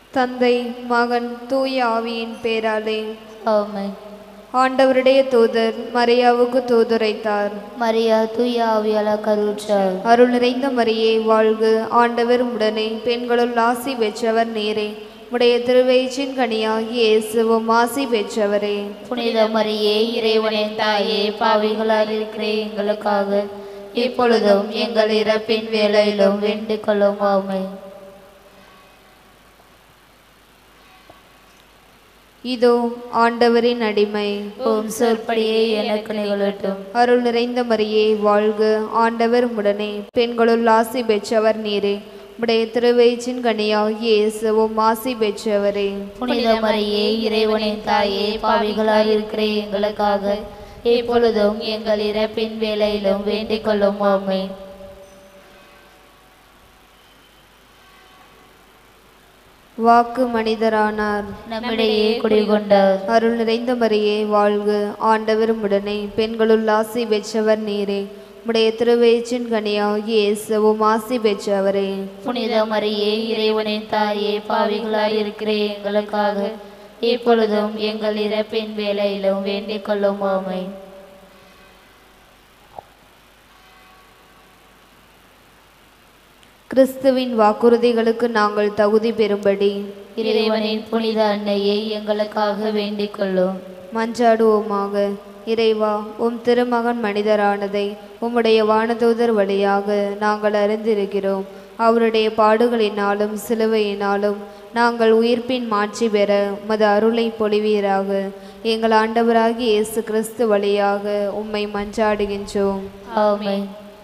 தந்தை மகன் தூய ஆவியின் பேராலே ஆமென் ஆண்டவருடைய தூதர் மரியாவுக்கு தூதுரைத்தார் மரியா தூய ஆவியால கருவுற்றார் அருள் நிறைந்த மரியே வாழ்க ஆண்டவர் உடனே பெண்களுள் ஆசி பெற்றவர் நேரே உடைய திருவயிற்றின் கனியாகி இயேசுவும் ஆசி பெற்றவரே புனித மரியே இறைவனின் தாயே பாவிகளால் இருக்கிற எங்களுக்காக இப்பொழுதும் எங்கள் இறப்பின் வேளையிலும் வேண்டிக் கொள்ளும் ஆமென் இதோ ஆண்டவரின் அடிமை உம் சொற்படியே எனக்கு நிகழட்டும் அருள் நிறைந்த மரியே வாழ்க ஆண்டவர் உடனே பெண்களுள் ஆசி பெற்றவர் நீரே உடைய திருவயிற்றின் கனியாகி இயேசுவும் ஆசி பெற்றவரே புனித மரியே இறைவனின் தாயே பாவிகளால் இருக்கிற எங்களுக்காக இப்பொழுதும் எங்கள் இறப்பின் வேளையிலும் வேண்டிக் கொள்ளும் ஆமென் வாக்கு மனிதரானார் நம்மிடையே குடிகொண்டார் அருள் நிறைந்த மரியே வாழ்க ஆண்டவர் உடனே பெண்களுள் ஆசி பெற்றவர் நீரே உடைய திருவயிற்றின் கனியாகி இயேசுவும் ஆசி பெற்றவரே புனித மரியே இறைவனின் தாயே பாவிகளாய் இருக்கிற எங்களுக்காக இப்பொழுதும் எங்கள் இறப்பின் வேளையிலும் வேண்டிக் கொள்ளும் ஆமை கிறிஸ்துவின் வாக்குறுதிகளுக்கு நாங்கள் தகுதி பெறும்படி இறைவனின் புனித அன்னையை எங்களுக்காக வேண்டிக் கொள்ளும் மஞ்சாடுவோமாக இறைவா உம் திருமகன் மனிதரானதை உம்முடைய வானதூதர் வழியாக நாங்கள் அறிந்திருக்கிறோம் அவருடைய பாடுகளினாலும் சிலுவையினாலும் நாங்கள் உயிர்ப்பின் மாட்சி பெற உமது அருளை பொழிவீராக எங்கள் ஆண்டவராகிய இயேசு கிறிஸ்து வழியாக உம்மை மஞ்சாடுகின்றோம் ஆமென்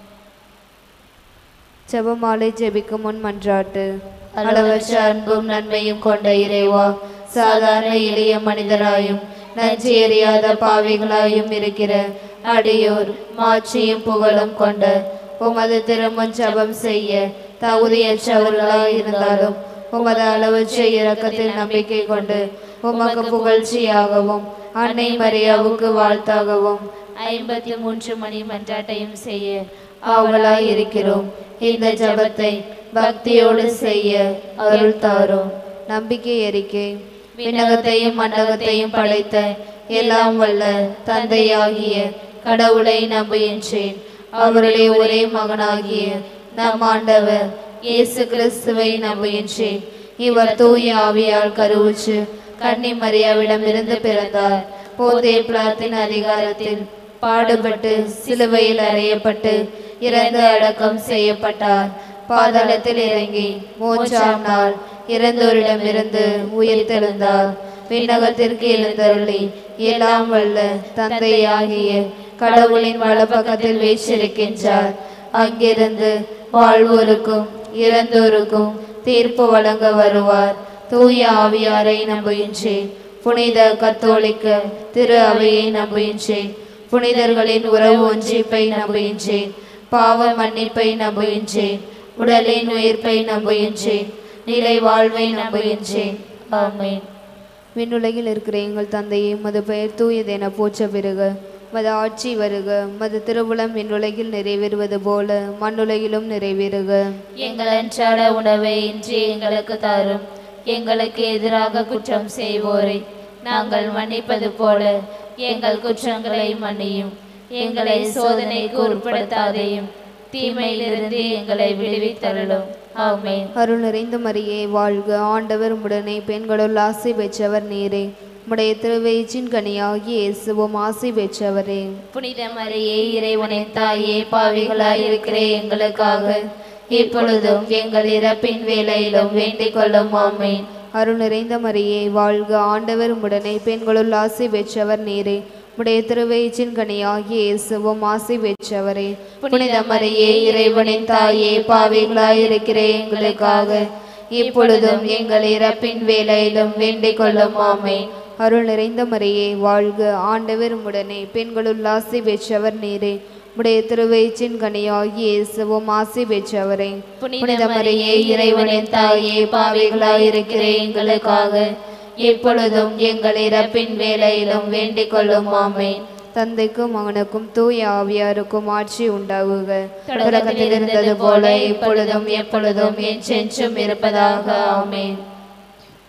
ஜெபமாலை ஜெபிக்கும் முன் மன்றாட்டு அளவற்ற அன்பும் நன்மையும் கொண்ட இறைவா சாதாரண எளிய மனிதராயும் நன்றி எறியாத பாவிகளாயும் இருக்கிற அடியோர் மாட்சியும் புகழும் கொண்ட உமது திருமுன் ஜபம் செய்ய தகுதியற்றவர்களாய் இருந்தாலும் உமது அளவற்ற இரக்கத்தில் நம்பிக்கை கொண்டு உமக்கு புகழ்ச்சியாகவும் அன்னை மரியாவுக்கு வாழ்த்தாகவும் ஐம்பத்தி மூன்று மணி மன்றாட்டையும் செய்ய ஆவலாய் இருக்கிறோம் இந்த ஜபத்தை பக்தியோடு செய்ய அருள் தாரும் நம்பிக்கை அறிக்கை விண்ணகத்தையும் மண்டகத்தையும் படைத்த எல்லாம் வல்ல தந்தையாகிய கடவுளை நம்புகின்றேன் அவருடைய ஒரே மகனாகிய நம் ஆண்டவர் இயேசு கிறிஸ்துவை நம்புகின்றேன் இவர் தூய ஆவியால் கருவுற்று கன்னி மரியாவிடமிருந்து பிறந்தார் போதே பிளாத்தின் அதிகாரத்தில் பாடுபட்டு சிலுவையில் அறையப்பட்டு இறந்து அடக்கம் செய்யப்பட்டார் பாதாளத்தில் இறங்கி மூன்றாம் நாள் இறந்தோரிடமிருந்து உயிர்த்தெழுந்தார் விண்ணகத்திற்கு எழுந்தருளி எல்லாம் வல்ல தந்தையாகிய கடவுளின் வலப்பக்கத்தில் வீற்றிருக்கின்றார் அங்கிருந்து வாழ்வோருக்கும் இறந்தோருக்கும் தீர்ப்பு வழங்க வருவார் தூய ஆவியாரை நம்புகின்றேன் புனித கத்தோலிக்க திரு அவையை நம்புகின்றேன் புனிதர்களின் உறவு ஒன்றிப்பை நம்புகின்றேன் பாவ மன்னிப்பை நம்புகின்றேன் உடலின் உயிர்ப்பை நம்புகின்றேன் நிலை வாழ்வை நம்புகின்றேன் ஆமென் விண்ணுலகில் இருக்கிற எங்கள் தந்தையே மது பெயர் தூயதென போற்ற பெறுக மது ஆட்சி வருக மது திருவுளம் விண்ணுலகில் நிறைவேறுவது போல மண்ணுலகிலும் நிறைவேறுக எங்கள் அன்றாட உணவை இன்று எங்களுக்கு தாரும் எங்களுக்கு எதிராக குற்றம் செய்வோரை நாங்கள் மன்னிப்பது போல எங்கள் குற்றங்களை மன்னியும் எங்களை சோதனைக்கு உட்படுத்தாதையும் தீமையிலிருந்து எங்களை விடுவித்தருளும் ஆமென் அருள் நிறைந்த மரியே வாழ்க ஆண்டவர் உடனே பெண்களுள் ஆசை பெற்றவர் நீரே உடைய திருவயிற்றின் கனியாகி இயேசுவும் ஆசை பெற்றவரே புனித மரியே இறைவனின் தாயே பாவிகளாய் இருக்கிற எங்களுக்காக இப்பொழுதும் எங்கள் இறப்பின் வேளையிலும் வேண்டிக் கொள்ளும் ஆமென் அருள் நிறைந்த மரியே வாழ்க ஆண்டவர் உடனே பெண்களுள் ஆசை பெற்றவர் நீரே உடைய திருவயிற்றின் கனியாகி இயேசுவும் ஆசை பெற்றவரே புனித மரியே இறைவனின் தாயே பாவிகளாய் இருக்கிற எங்களுக்காக இப்பொழுதும் எங்கள் இறப்பின் வேளையிலும் வேண்டிக் கொள்ளும் ஆமென் அருள் நிறைந்த மரியே வாழ்க ஆண்டவர் உடனே பெண்களுள் ஆசை பெற்றவர் நீரே உடைய திருவயிற்றின் கனியாகி இயேசுவும் ஆசை பெற்றவரே புனித மரியே இறைவனின் தாயே பாவிகளாய் இருக்கிற எங்களுக்காக இப்பொழுதும் எங்கள் இறப்பின் வேளையிலும் வேண்டிக் கொள்ளும் ஆமென் தந்தைக்கும் மகனுக்கும் தூய ஆவியாருக்கும் ஆட்சி உண்டாகுக தொடக்கத்தில் இருந்தது போல இப்பொழுதும் எப்பொழுதும் என்றென்றும் இருப்பதாக ஆமென்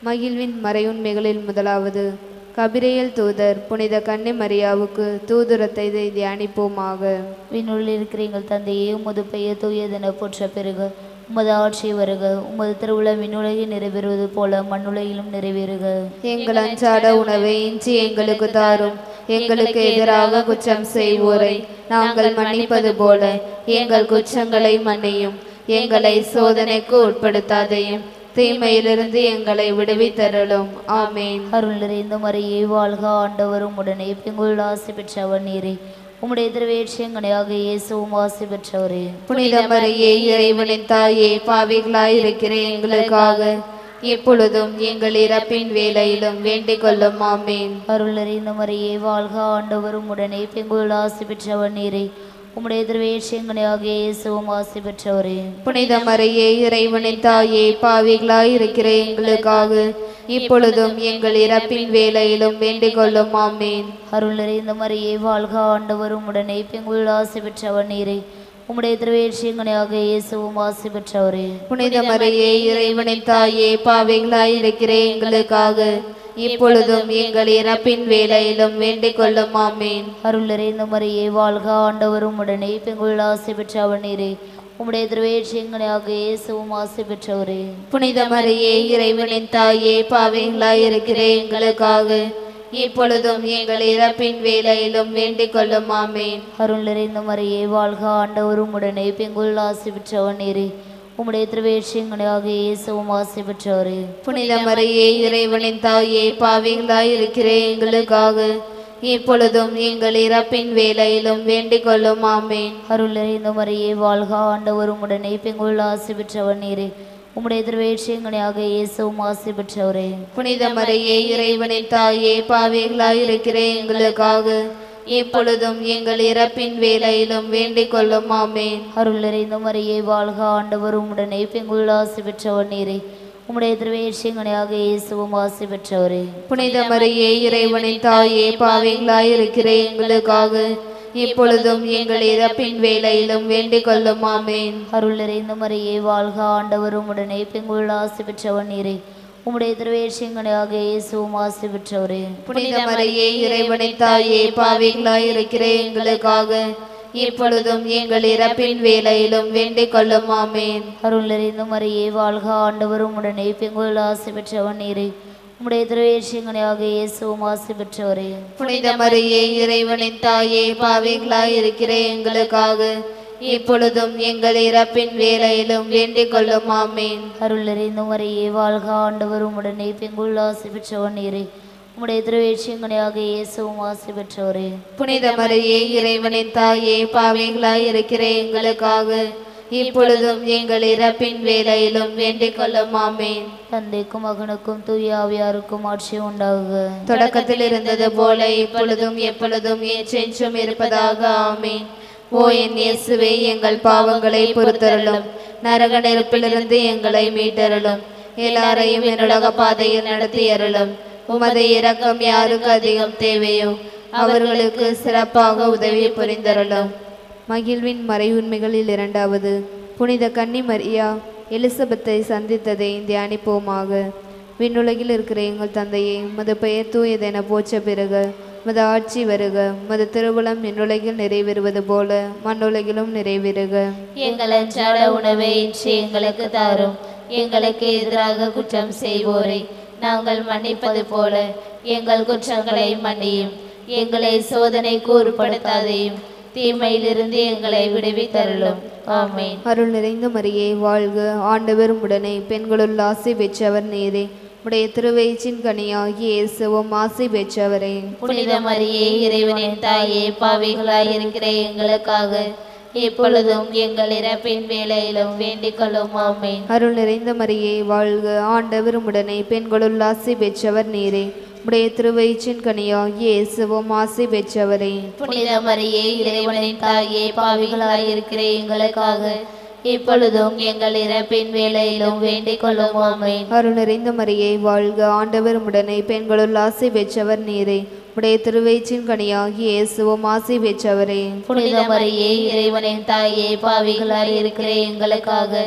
மகிழ்வின் மறையுண்மைகளில் முதலாவது கபிரியல் தூதர் புனித கன்னி மரியாவுக்கு தூதுரத்தை தியானிப்போமாக விண்ணுள்ளில் இருக்கிற எங்கள் தந்தையே உமது பெயர் தூயதென போற்ற பெறுக உமது ஆட்சி வருக உமது திருவிழா விண்ணுலகில் நிறைவேறுவது போல மண்ணுலகிலும் நிறைவேறுக எங்கள் அன்றாட உணவை இன்றி எங்களுக்கு தாரும் எங்களுக்கு எதிராக குற்றம் செய்வோரை நாங்கள் மன்னிப்பது போல எங்கள் குற்றங்களை மன்னியும் எங்களை சோதனைக்கு உட்படுத்தாதையும் தீமையிலிருந்து எங்களை விடுவித்தருளும் ஆமேன் அருள் நிறைந்த மரியே வாழ்க ஆண்டவரும் உடனே பெங்குள் ஆசி பெற்றவர் நீரே உம்முடைய திருவேட்சியங்கனையாக இயேசுவும் ஆசி பெற்றவரே புனித மரியே இறைவனின் தாயே பாவிகளாய் இருக்கிற எங்களுக்காக இப்பொழுதும் எங்கள் இறப்பின் வேலையிலும் வேண்டிக் கொள்ளும் ஆமேன் அருள் நிறைந்த மரியே வாழ்க ஆண்டவரும் உடனே பெங்குள் ஆசி பெற்றவர் நீரே உம்முடைய திருவேட்சியங்கனையாக இயேசுவும் ஆசி பெற்றவரே புனித மரியே இறைவனின் தாயே பாவிகளாய் இருக்கிற எங்களுக்காக இப்பொழுதும் எங்கள் இறப்பின் வேலையிலும் வேண்டிக் கொள்ளும் ஆமேன் அருள் நிறைந்த மரியே வாழ்க ஆண்டவரும் உடனே பெங்குள் ஆசி பெற்றவர் நீரே உம்முடைய திருவேட்சியங்கனையாக இயேசுவும் ஆசி பெற்றவரே புனித மரியே இறைவனின் தாயே பாவிகளாய் இருக்கிற எங்களுக்காக இப்பொழுதும் எங்கள் இறப்பின் வேலையிலும் வேண்டிக் கொள்ளும் ஆமேன் அருள் நிறைந்த மரியே வாழ்க ஆண்டவரும் உடனே பெங்குள் ஆசி பெற்றவர் நீரே உம்முடைய திருவேட்சியங்கனையாக இயேசுவும் ஆசி பெற்றவரே புனித மரியே இறைவனின் தாயே பாவிகளாய் இருக்கிற எங்களுக்காக இப்பொழுதும் எங்கள் இறப்பின் வேலையிலும் வேண்டிக் கொள்ளும் ஆமேன் அருள் நிறைந்த மரியே வாழ்க ஆண்டவரும் உடனே பெங்குள் ஆசி பெற்றவர் நீரே உம்முடைய திருவேட்சியங்கனையாக இயேசுவும் ஆசி பெற்றவரே புனித மரியே இறைவனின் தாயே பாவிகளாய் இருக்கிற எங்களுக்காக இப்பொழுதும் எங்கள் இறப்பின் வேலையிலும் வேண்டிக் கொள்ளும் ஆமேன் அருள் நிறைந்த மரியே வாழ்க ஆண்டவரும் உடனே பெங்குள் ஆசி பெற்றவர் நீரே உம்முடைய திருவேட்சியங்கனையாக இயேசுவும் ஆசி பெற்றவரே புனித மரியே இறைவனின் தாயே பாவிகளாய் இருக்கிற எங்களுக்காக இப்பொழுதும் எங்கள் இறப்பின் வேலையிலும் வேண்டிக் கொள்ளும் ஆமேன் அருள் நிறைந்த மரியே வாழ்க ஆண்டவரும் உடனே பெங்குள் ஆசி பெற்றவர் நீரே உம்முடைய திருவேட்சியங்கனையாக இயேசுவும் ஆசி பெற்றவரே புனித மரியே இறைவனின் தாயே பாவிகளாய் இருக்கிற எங்களுக்காக இப்பொழுதும் எங்கள் இறப்பின் வேலையிலும் வேண்டிக் கொள்ளும் ஆமேன் அருள் நிறைந்த மரியே வாழ்க ஆண்டவரும் உடனே பெங்குள் ஆசி பெற்றவர் நீரே உம்முடைய திருவேட்சியங்கனையாக இயேசுவும் ஆசி பெற்றவரே புனித மரியே இறைவனின் தாயே பாவிகளாய் இருக்கிற எங்களுக்காக இப்பொழுதும் எங்கள் இறப்பின் வேலையிலும் வேண்டிக் கொள்ளும் ஆமேன் அருள் நிறைந்த மரியே வாழ்க ஆண்டவரும் உடனே பெங்குள் ஆசி பெற்றவர் நீரே உம்முடைய திருவேட்சியங்கனையாக இயேசுவும் ஆசி பெற்றவரே புனித மரியே இறைவனின் தாயே பாவிகளாய் இருக்கிற எங்களுக்காக இப்பொழுதும் எங்கள் இறப்பின் வேலையிலும் வேண்டிக் கொள்ளும் ஆமேன் அருள் நிறைந்த மரியே வாழ்க ஆண்டவரும் உடனே பெங்குள் ஆசி பெற்றவர் நீரே உம்முடைய திருவேட்சியங்கனையாக இயேசுவும் ஆசி பெற்றவரே புனித மரியே இறைவனின் தாயே பாவிகளாய் இருக்கிற எங்களுக்காக இப்பொழுதும் எங்கள் இறப்பின் வேலையிலும் வேண்டிக் கொள்ளும் ஆமேன் தந்தைக்கும் மகனுக்கும் தூய ஆவியாருக்கும் ஆட்சி உண்டாகுக தொடக்கத்தில் இருந்தது போல இப்பொழுதும் எப்பொழுதும் என்றென்றும் இருப்பதாக ஆமேன் ஓ என் இயேசுவே எங்கள் பாவங்களை பொறுத்தருளும் நரக நெருப்பிலிருந்து எங்களை மீட்டருளும் எல்லாரையும் என்னுலக பாதையில் நடத்தி அருளும் உமது இரக்கம் யாருக்கு அதிகம் தேவையோ அவர்களுக்கு சிறப்பாக உதவி புரிந்தருளும் மகிழ்வின் மறையுண்மைகளில் இரண்டாவது புனித கன்னி மரியா எலிசபெத்தை சந்தித்ததை தியானிப்போமாக விண்ணுலகில் இருக்கிற எங்கள் தந்தையே மது பெயர் தூயதென போற்ற பிறகு மது ஆட்சி வருக மது திருவுளம் விண்ணுலகில் நிறைவேறுவது போல மண்ணுலகிலும் நிறைவேறுக எங்கள் அன்றாட உணவை இன்று எங்களுக்கு தாரும் எங்களுக்கு எதிராக குற்றம் செய்வோரை நாங்கள் மன்னிப்பது போல எங்கள் குற்றங்களை மன்னியும் எங்களை சோதனைக்கு உட்படுத்தாதையும் தீமையிலிருந்து எங்களை விடுவித்தருளும் ஆமென் அருள் நிறைந்த மரியே வாழ்க ஆண்டவர் உடனே பெண்களுள் ஆசை பெற்றவர் நீரே உடைய திருவயிற்றின் கனியாகி இயேசுவும் ஆசை பெற்றவரே புனித மரியே இறைவனின் தாயே பாவிகளாய் இருக்கிற எங்களுக்காக இப்பொழுதும் எங்கள் இறப்பின் வேலையிலும் வேண்டிக் கொள்ளும் ஆமென் அருள் நிறைந்த மரியே வாழ்க ஆண்டவர் உடனே பெண்களுள் ஆசை பெற்றவர் நீரே உடைய திருவயிற்றின் கனியாகி இயேசுவும் ஆசை பெற்றவரே புனித மரியே இறைவனின் தாயே பாவிகளாய் இருக்கிற எங்களுக்காக இப்பொழுதும் எங்கள் இறப்பின் வேலையிலும் வேண்டிக் கொள்ளும் ஆமென் அருள் நிறைந்த மரியே வாழ்க ஆண்டவர் உடனே பெண்களுள் ஆசை பெற்றவர் நீரே உடைய திருவயிற்றின் கனியாகி இயேசுவும் ஆசை பெற்றவரே புனித மரியே இறைவனின் தாயே பாவிகளாய் இருக்கிற எங்களுக்காக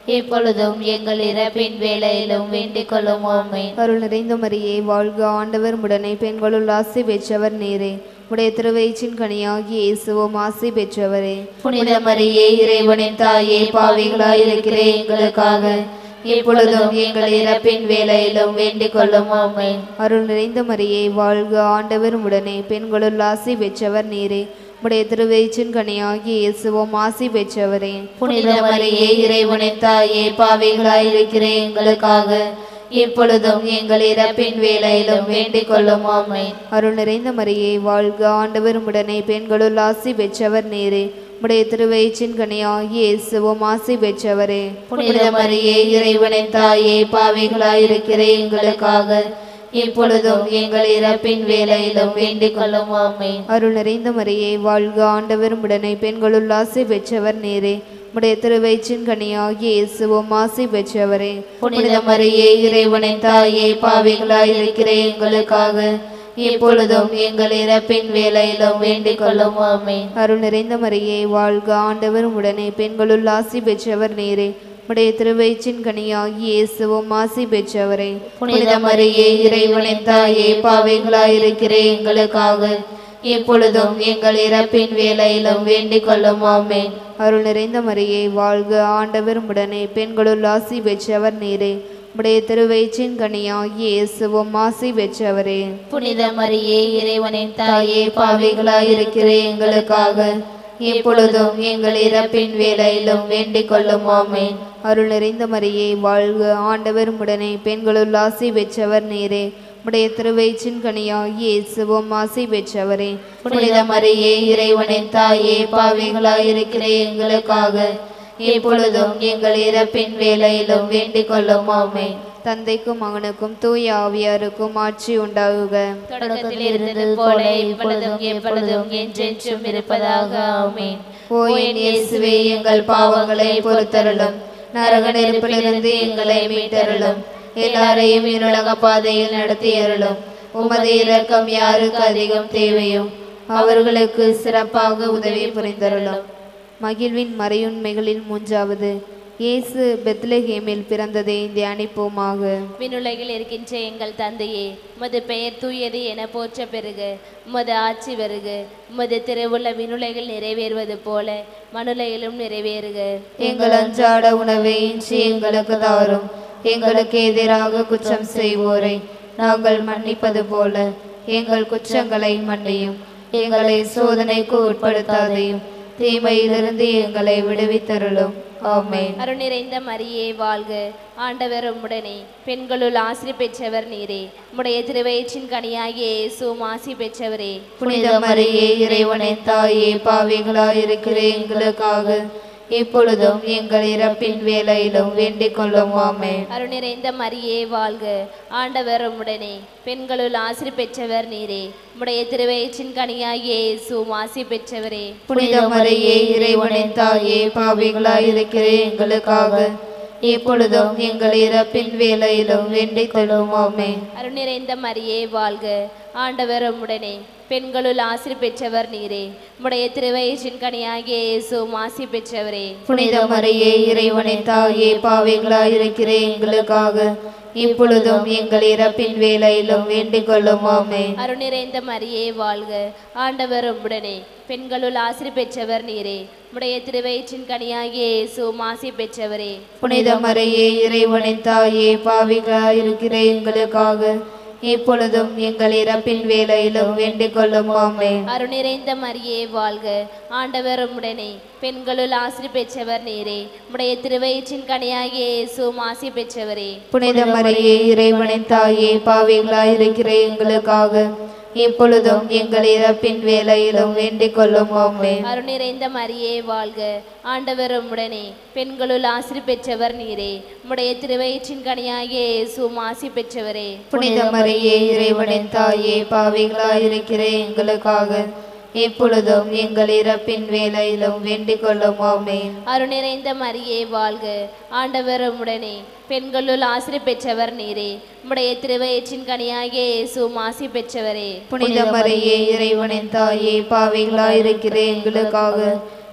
இப்பொழுதும் எங்கள் இறப்பின் வேளையிலும் வேண்டிக் கொள்ளும் ஆமென் அருள் நிறைந்த மரியே வாழ்க ஆண்டவர் உடனே பெண்களுள் ஆசி பெற்றவர் நீரே உடைய திருவயிற்றின் கனியாகிய இயேசுவும் ஆசி பெற்றவரே புனித மரியே இறைவனின் தாயே பாவிகளாய் இருக்கிற எங்களுக்காக இப்பொழுதும் எங்கள் இறப்பின் வேளையிலும் வேண்டிக் கொள்ளும் ஆமென் அருள் நிறைந்த மரியே வாழ்க ஆண்டவர் உடனே பெண்களுள் ஆசி பெற்றவர் நீரே உடைய திருவயிற்றின் கனியாகிய இயேசுவும் ஆசி பெற்றவரே புனித மரியே இறைவனின் தாயே பாவிகளாய் இருக்கிற எங்களுக்காக இப்பொழுதும் எங்கள் இறப்பின் வேளையிலும் வேண்டிக் கொள்ளும் ஆமென் அருள் நிறைந்த மரியே வாழ்க ஆண்டவர் உடனே பெண்களுள் ஆசி பெற்றவர் நீரே உடைய திருவயிற்றின் கனியாகிய இயேசுவும் ஆசி பெற்றவரே புனித மரியே இறைவனின் தாயே பாவிகளாய் இருக்கிற எங்களுக்காக இப்பொழுதும் எங்கள் இறப்பின் வேளையிலும் வேண்டிக் கொள்ளும் ஆமென் அருள் நிறைந்த மரியே வாழ்க ஆண்டவர் உடனே பெண்களுள் ஆசி பெற்றவர் நீரே உடைய திருவயிற்றின் கனியாகிய இயேசுவும் ஆசி பெற்றவரே புனித மரியே இறைவனின் தாயே பாவிகளாய் இருக்கிற எங்களுக்காக இப்பொழுதும் எங்கள் இறப்பின் வேளையிலும் வேண்டிக் கொள்ளும் ஆமென் அருள் நிறைந்த மரியே வாழ்க ஆண்டவர் உடனே பெண்களுள் ஆசி பெற்றவர் நீரே உடைய திருவயிற்றின் கனியாகிய இயேசுவும் ஆசி பெற்றவரே புனித மரியே இறைவனின் தாயே பாவிகளாய் இருக்கிற எங்களுக்காக இப்பொழுதும் எங்கள் இறப்பின் வேளையிலும் வேண்டிக் கொள்ளும் ஆமென் அருள் நிறைந்த மரியே வாழ்க ஆண்டவர் உடனே பெண்களுள் ஆசி பெற்றவர் நீரே உடைய திருவயிற்றின் கனியாகிய இயேசுவும் ஆசி பெற்றவரே புனித மரியே இறைவனின் தாயே பாவிகளாய் இருக்கிற எங்களுக்காக இப்பொழுதும் எங்கள் இறப்பின் வேளையிலும் வேண்டிக் கொள்ளும் ஆமென் அருள் நிறைந்த மரியே வாழ்க ஆண்டவர் உடனே பெண்களுள் ஆசி பெற்றவர் நீரே உடைய திருவயிற்றின் கனியாகிய இயேசுவும் ஆசி பெற்றவரே புனித மரியே இறைவனின் தாயே பாவிகளாய் இருக்கிற எங்களுக்காக இப்பொழுதும் எங்கள் இறப்பின் வேளையிலும் வேண்டிக் கொள்ளும் ஆமென் தந்தைக்கும் மகனுக்கும் தூய ஆவியாருக்கும் ஆட்சி உண்டாகுக தொடக்கத்தில் இருந்தது போல இப்பொழுதும் எப்பொழுதும் என்றென்றும் இருப்பதாக ஆமென் ஓ என் இயேசுவே எங்கள் பாவங்களை பொறுத்தருளும் நரக நெருப்பிலிருந்து எங்களை மீட்டருளும் எல்லாரையும் இருளக பாதையில் நடத்தியருளும் உமது இரக்கம் யாருக்கு அதிகம் தேவையோ அவர்களுக்கு சிறப்பாக உதவி புரிந்தருளும் மகிழ்வின் மறையுண்மைகளில் மூன்றாவது இயேசு பெத்லஹேமில் பிறந்ததை தியானிப்போமாக விண்ணுலகில் இருக்கின்ற எங்கள் தந்தையே உமது பெயர் தூயது என போற்ற பெறுக உமது ஆட்சி வருக உமது திருவுள்ள விண்ணுலகில் நிறைவேறுவது போல மனுலையிலும் நிறைவேறுக எங்கள் அன்றாட உணவை இன்று எங்களுக்கு தாரும் எங்களுக்கு எதிராக குற்றம் செய்வோரை நாங்கள் மன்னிப்பது போல எங்கள் குற்றங்களை மன்னியும் எங்களை சோதனைக்கு உட்படுத்தாதையும் தீமையிலிருந்து எங்களை விடுவித்தருளும் ஆமென் அருள் நிறைந்த மரியே வாழ்க ஆண்டவர் உம்முடனே பெண்களுள் ஆசிரி பெற்றவர் நீரே உம்முடைய திருவயிற்றின் கனியாகிய இயேசுவும் ஆசி பெற்றவரே புனித மரியே இறைவனின் தாயே பாவிகளாயிருக்கிற எங்களுக்காக இப்பொழுதும் எங்கள் இறப்பின் வேலையிலும் வேண்டிக் கொள்ளும் ஆமென் அருள் நிறைந்த மரியே வாழ்க ஆண்டவர் உம்முடனே பெண்களுள் ஆசிரி பெற்றவர் நீரே உம்முடைய திருவயிற்றின் கனியாகிய இயேசுவும் ஆசி பெற்றவரே புனித மரியே இறைவனின் தாயே பாவிகளாயிருக்கிற எங்களுக்காக இப்பொழுதும் எங்கள் இறப்பின் வேலையிலும் வேண்டிக் கொள்ளும் ஆமென் அருள் நிறைந்த மரியே வாழ்க ஆண்டவர் உம்முடனே பெண்களுள் ஆசிரி பெற்றவர் நீரே உம்முடைய திருவயிற்றின் கனியாகிய இயேசுவும் ஆசி பெற்றவரே புனித மரியே இறைவனின் தாயே பாவிகளாயிருக்கிற எங்களுக்காக இப்பொழுதும் எங்கள் இறப்பின் வேலையிலும் வேண்டிக் கொள்ளும் ஆமென் அருள் நிறைந்த மரியே வாழ்க ஆண்டவர் உம்முடனே பெண்களுள் ஆசிரி பெற்றவர் நீரே உம்முடைய திருவயிற்றின் கனியாகிய இயேசுவும் ஆசி பெற்றவரே புனித மரியே இறைவனின் தாயே பாவிகளாயிருக்கிற எங்களுக்காக இப்பொழுதும் எங்கள் இறப்பின் வேலையிலும் வேண்டிக் கொள்ளும் ஆமென் அருள் நிறைந்த மரியே வாழ்க ஆண்டவர் உம்முடனே பெண்களுள் ஆசிரி பெற்றவர் நீரே உம்முடைய திருவயிற்றின் கனியாகிய இயேசுவும் ஆசி பெற்றவரே புனித மரியே இறைவனின் தாயே பாவிகளாயிருக்கிற எங்களுக்காக இப்பொழுதும் எங்கள் இறப்பின் வேலையிலும் வேண்டிக் கொள்ளும் ஆமென் அருள் நிறைந்த மரியே வாழ்க ஆண்டவர் உம்முடனே பெண்களுள் ஆசிரி பெற்றவர் நீரே உம்முடைய திருவயிற்றின் கனியாகிய இயேசுவும் ஆசி பெற்றவரே புனித மரியே இறைவனின் தாயே பாவிகளாயிருக்கிற எங்களுக்காக இப்பொழுதும் எங்கள் இறப்பின் வேலையிலும் வேண்டிக் கொள்ளும் ஆமென் அருள் நிறைந்த மரியே வாழ்க ஆண்டவர் உம்முடனே பெண்களுள் ஆசிரி பெற்றவர் நீரே உம்முடைய திருவயிற்றின் கனியாகிய இயேசுவும் ஆசி பெற்றவரே புனித மரியே இறைவனின் தாயே பாவிகளாயிருக்கிற எங்களுக்காக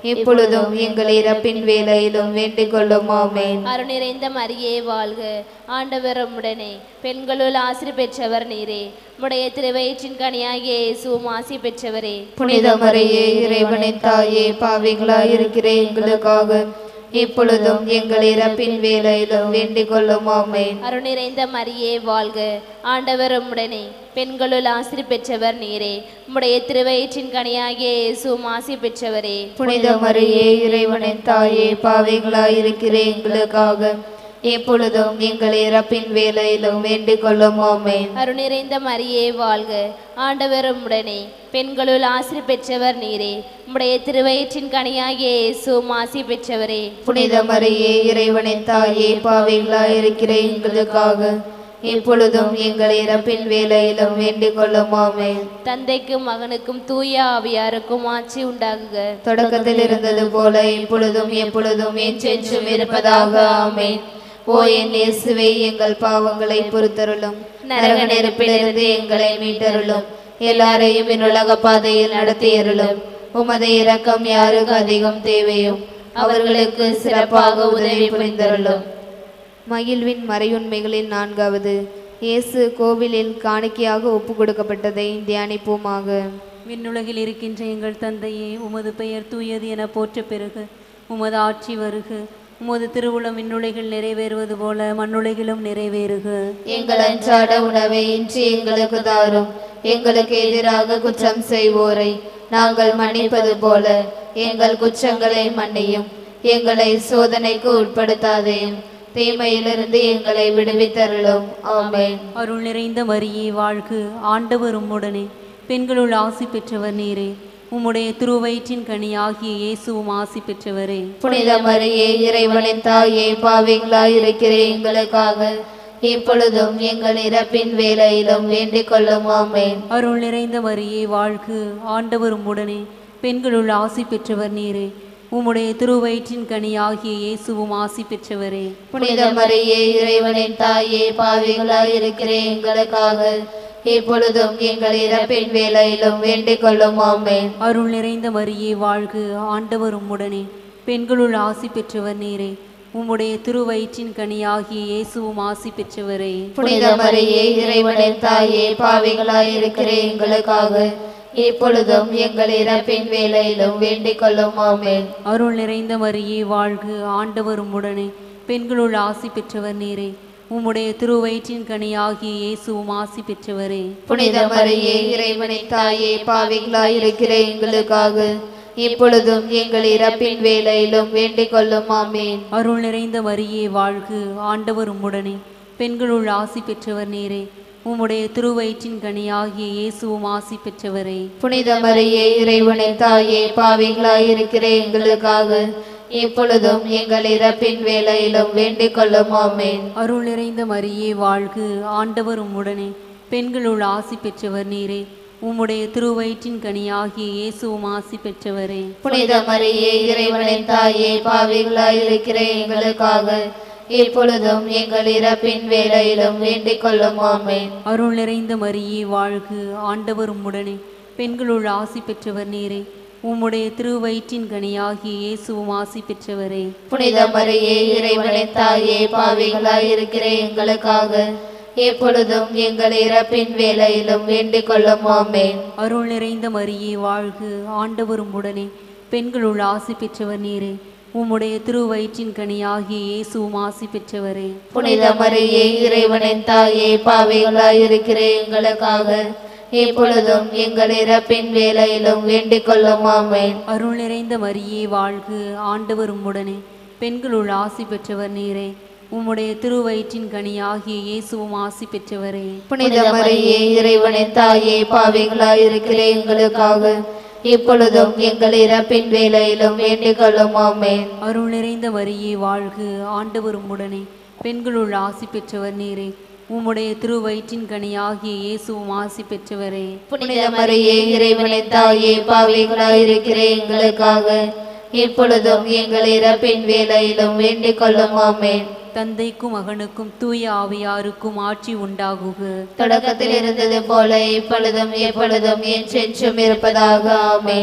இப்பொழுதும் எங்கள் இறப்பின் வேலையிலும் வேண்டிக் கொள்ளும் ஆமேன் அருணிறைந்த மரியே வாழ்க ஆண்டவர் உம்முடனே பெண்களுள் ஆசிரி பெற்றவர் நீரே உடைய திருவயிற்றின் கனியாகிய இயேசுவும் ஆசி பெற்றவரே புனித மரியே இறைவனின் தாயே பாவிகளாய் இருக்கிற எங்களுக்காக இப்பொழுதும் எங்கள் இறப்பின் வேலையிலும் வேண்டிக் கொள்ளும் ஆமேன் அருணிறைந்த மரியே வாழ்க ஆண்டவர் உம்முடனே பெண்களுள் ஆசிரி பெற்றவர் நீரே உம்முடைய திருவயிற்றின் கனியாகிய இயேசுவும் ஆசி பெற்றவரே புனித மரியே இறைவனின் தாயே பாவிகளாய் இருக்கிற எங்களுக்காக இப்பொழுதும் எங்கள் இறப்பின் வேலையிலும் வேண்டிக் கொள்ளும் ஆமேன் அருணிறைந்த மரியே வாழ்க ஆண்டவர் உம்முடனே பெண்களுள் ஆசிரி பெற்றவர் நீரே உம்முடைய திருவயிற்றின் கனியாகிய இயேசுவும் ஆசி பெற்றவரே புனித மரியே இறைவனின் தாயே பாவிகளாய் இருக்கிற எங்களுக்காக இப்பொழுதும் எங்கள் இறப்பின் வேலையிலும் வேண்டிக் கொள்ளும் ஆமேன் தந்தைக்கும் மகனுக்கும் தூய ஆவியாருக்கும் ஆட்சி உண்டாகுக தொடக்கத்தில் இருந்தது போல இப்பொழுதும் எப்பொழுதும் என்றென்றும் இருப்பதாக ஆமேன் ஓ என் இயேசுவே எங்கள் பாவங்களை பொறுத்தருளும் நரக நெருப்பிலிருந்து எங்களை மீட்டருளும் எல்லாரையும் என் உலக பாதையில் நடத்தியருளும் உமது இரக்கம் யாருக்கு அதிகம் தேவையோ அவர்களுக்கு சிறப்பாக உதவி புரிந்தருளும் மகிழ்வின் மறையுண்மைகளில் நான்காவது இயேசு கோவிலில் காணிக்கையாக ஒப்பு கொடுக்கப்பட்டதை தியானிப்போமாக விண்ணுலகில் இருக்கின்ற எங்கள் தந்தையே உமது பெயர் தூயது என போற்ற பெறுக உமது ஆட்சி வருக உமது திருவுளம் விண்ணுலகில் நிறைவேறுவது போல மண்ணுலகிலும் நிறைவேறுக எங்கள் அன்றாட உணவை இன்று எங்களுக்கு தாரும் எங்களுக்கு எதிராக குற்றம் செய்வோரை நாங்கள் மன்னிப்பது போல எங்கள் குற்றங்களை மன்னியும் எங்களை சோதனைக்கு உட்படுத்தாதையும் தீமையிலிருந்து எங்களை விடுவித்தருளும் ஆமென் அருள் நிறைந்த மரியே வாழ்க ஆண்டவர் உம்முடனே பெண்களுள் ஆசி பெற்றவர் நீரே உம்முடைய திருவயிற்றின் கனி ஆகிய இயேசுவும் ஆசி பெற்றவரே புனித மரியே இறைவனின் தாயே பாவிகளாய் இருக்கிற எங்களுக்காக இப்பொழுதும் எங்கள் இறப்பின் வேலையிலும் வேண்டிக் கொள்ளும் ஆமென் அருள் நிறைந்த மரியே வாழ்க ஆண்டவர் உம்முடனே பெண்களுள் ஆசி பெற்றவர் நீரே உம்முடைய திருவயிற்றின் கனி ஆகிய இயேசுவும் ஆசி பெற்றவரே புனித மரியே இறைவனின் தாயே பாவிகளாய் இருக்கிற எங்களுக்காக இப்பொழுதும் எங்கள் இறப்பின் வேலையிலும் வேண்டிக் கொள்ளும் ஆமென் அருள் நிறைந்த மரியே வாழ்க ஆண்டவர் உம்முடனே பெண்களுள் ஆசி பெற்றவர் நீரே உம்முடைய திருவயிற்றின் கனி ஆகிய இயேசுவும் ஆசி பெற்றவரே புனித மரியே இறைவனின் தாயே பாவிகளாய் இருக்கிற எங்களுக்காக இப்பொழுதும் எங்கள் இறப்பின் வேலையிலும் வேண்டிக் கொள்ளும் ஆமென் அருள் நிறைந்த மரியே வாழ்க ஆண்டவர் உம்முடனே பெண்களுள் ஆசி பெற்றவர் நீரே உம்முடைய திருவயிற்றின் கனி ஆகிய இயேசுவும் ஆசி பெற்றவரே புனித மரியே இறைவனின் தாயே பாவிகளாய் இருக்கிற எங்களுக்காக இப்பொழுதும் எங்கள் இறப்பின் வேலையிலும் வேண்டிக் கொள்ளும் ஆமென் அருள் நிறைந்த மரியே வாழ்க ஆண்டவர் உம்முடனே பெண்களுள் ஆசி பெற்றவர் நீரே உம்முடைய திருவயிற்றின் கனி ஆகிய இயேசுவும் ஆசி பெற்றவரே புனித மரியே இறைவனின் தாயே பாவிகளாய் இருக்கிற எங்களுக்காக இப்பொழுதும் எங்கள் இறப்பின் வேலையிலும் வேண்டிக் கொள்ளும் ஆமென் அருள் நிறைந்த மரியே வாழ்க ஆண்டவர் உம்முடனே பெண்களுள் ஆசி பெற்றவர் நீரே உம்முடைய திருவயிற்றின் கனி ஆகிய இயேசுவும் ஆசி பெற்றவரே புனித மரியே இறைவனின் தாயே பாவிகளாய் இருக்கிற எங்களுக்காக இப்பொழுதும் எங்கள் இறப்பின் வேலையிலும் வேண்டிக் கொள்ளும் ஆமென் அருள் நிறைந்த மரியே வாழ்க ஆண்டவர் உம்முடனே பெண்களுள் ஆசி பெற்றவர் நீரே உம்முடைய திருவயிற்றின் கனி ஆகிய இயேசுவும் ஆசி பெற்றவரே புனித மரியே இறைவனின் தாயே பாவிகளாய் இருக்கிற எங்களுக்காக இப்பொழுதும் எங்கள் இறப்பின் வேலையிலும் வேண்டிக் கொள்ளும் ஆமென் அருள் நிறைந்த மரியே வாழ்க ஆண்டவர் உம்முடனே பெண்களுள் ஆசி பெற்றவர் நீரே உம்முடைய திருவயிற்றின் கனி ஆகிய இயேசுவும் ஆசி பெற்றவரே புனித மரியே இறைவனின் தாயே பாவிகளாய் இருக்கிற எங்களுக்காக இப்பொழுதும் எங்கள் இறப்பின் வேலையிலும் வேண்டிக் கொள்ளும் ஆமென் அருள் நிறைந்த மரியே வாழ்க ஆண்டவர் உம்முடனே பெண்களுள் ஆசி பெற்றவர் நீரே உம்முடைய திருவயிற்றின் கனி ஆகிய இயேசுவும் ஆசி பெற்றவரே புனித மரியே இறைவனின் தாயே பாவிகளாய் இருக்கிற எங்களுக்காக இப்பொழுதும் எங்கள் இறப்பின் வேலையிலும் வேண்டிக் கொள்ளும் ஆமென் அருள் நிறைந்த மரியே வாழ்க ஆண்டவர் உம்முடனே பெண்களுள் ஆசி பெற்றவர் நீரே உம்முடைய திருவயிற்றின் கனி ஆகிய இயேசுவும் ஆசி பெற்றவரே புனித மரியே இறைவனின் தாயே பாவிகளாய் இருக்கிற எங்களுக்காக இப்பொழுதும் எங்கள் இறப்பின் வேலையிலும் வேண்டிக் கொள்ளும் ஆமென் தந்தைக்கும் மகனுக்கும் தூய ஆவியாருக்கும் ஆட்சி உண்டாகுக தொடக்கத்தில் இருந்தது போல இப்பொழுதும் எப்பொழுதும் என்றென்றும் இருப்பதாக ஆமென்